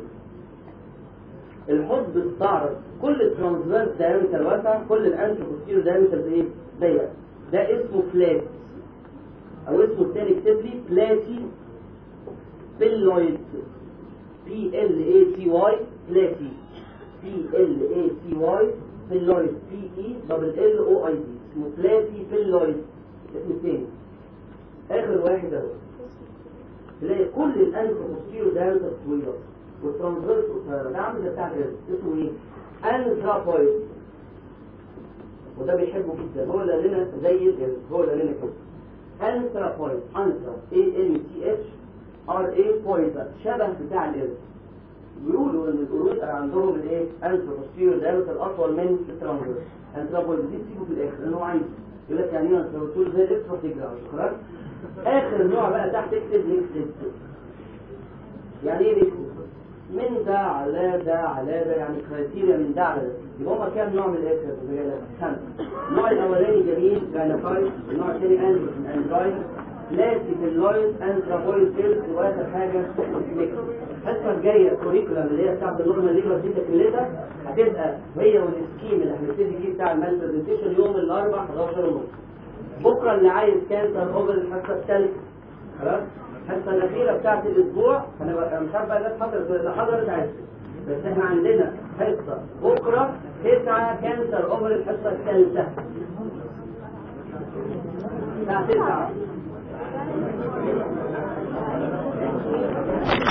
الحب استعرض كل الترانسفيرس دايمتر واسع كل الانتر بوستيرو دايمتر ايه ضيق ده اسمه فلات او اسمه الثاني اكتب لي بلاتي بيلويد بي ال اي تي واي بلاتي بي ال اي تي واي بيلويد بي اي دبل ال او اي دي اسمه بلاتي بيلويد اسم الثاني اخر واحد اهو تلاقي كل الانف بوستيرو دايرتر طويله والترانزفيرس قصيره ده عامل زي بتاع القرد اسمه ايه؟ انثرابويد وده بيحبه جدا هو اللي قال لنا زي القرد هو اللي قال لنا كده انثرابويد انثرا اي ان تي اتش ار اي بوينتر شبه بتاع القرد بيقولوا ان القرود عندهم الايه؟ انثروبوستيرو دايرتر اطول من الترانزفيرس انثرابويد دي تسيبه في الاخر لانه عايز يقول لك يعني ايه انثروبوستيرو زي الاكسترا تجري خلاص اخر نوع بقى تحت اكتب نكتب يعني ايه نكتب من ده على ده على ده يعني كرايتيريا من ده على ده يبقى هما كام نوع من الاكتب خمسه النوع الاولاني جميل جاينفايد النوع الثاني اندرايد بلاسيك اللويد انترابويد سيلز واخر حاجه نكتب الحصه الجايه الكوريكولا اللي هي بتاعت النورمال ليبر دي تكملتها هتبقى هي والسكيم اللي هنبتدي فيه بتاع المال برزنتيشن يوم الاربعاء 11 ونص بكره اللي عايز كانسر اوفر الحصه الثالثه خلاص الحصه الاخيره بتاعت الاسبوع انا مش عارف بقى الناس حضرت اللي حضرت عايز بس احنا عندنا حصه بكره تسعه كانسر اوفر الحصه الثالثه الساعه 9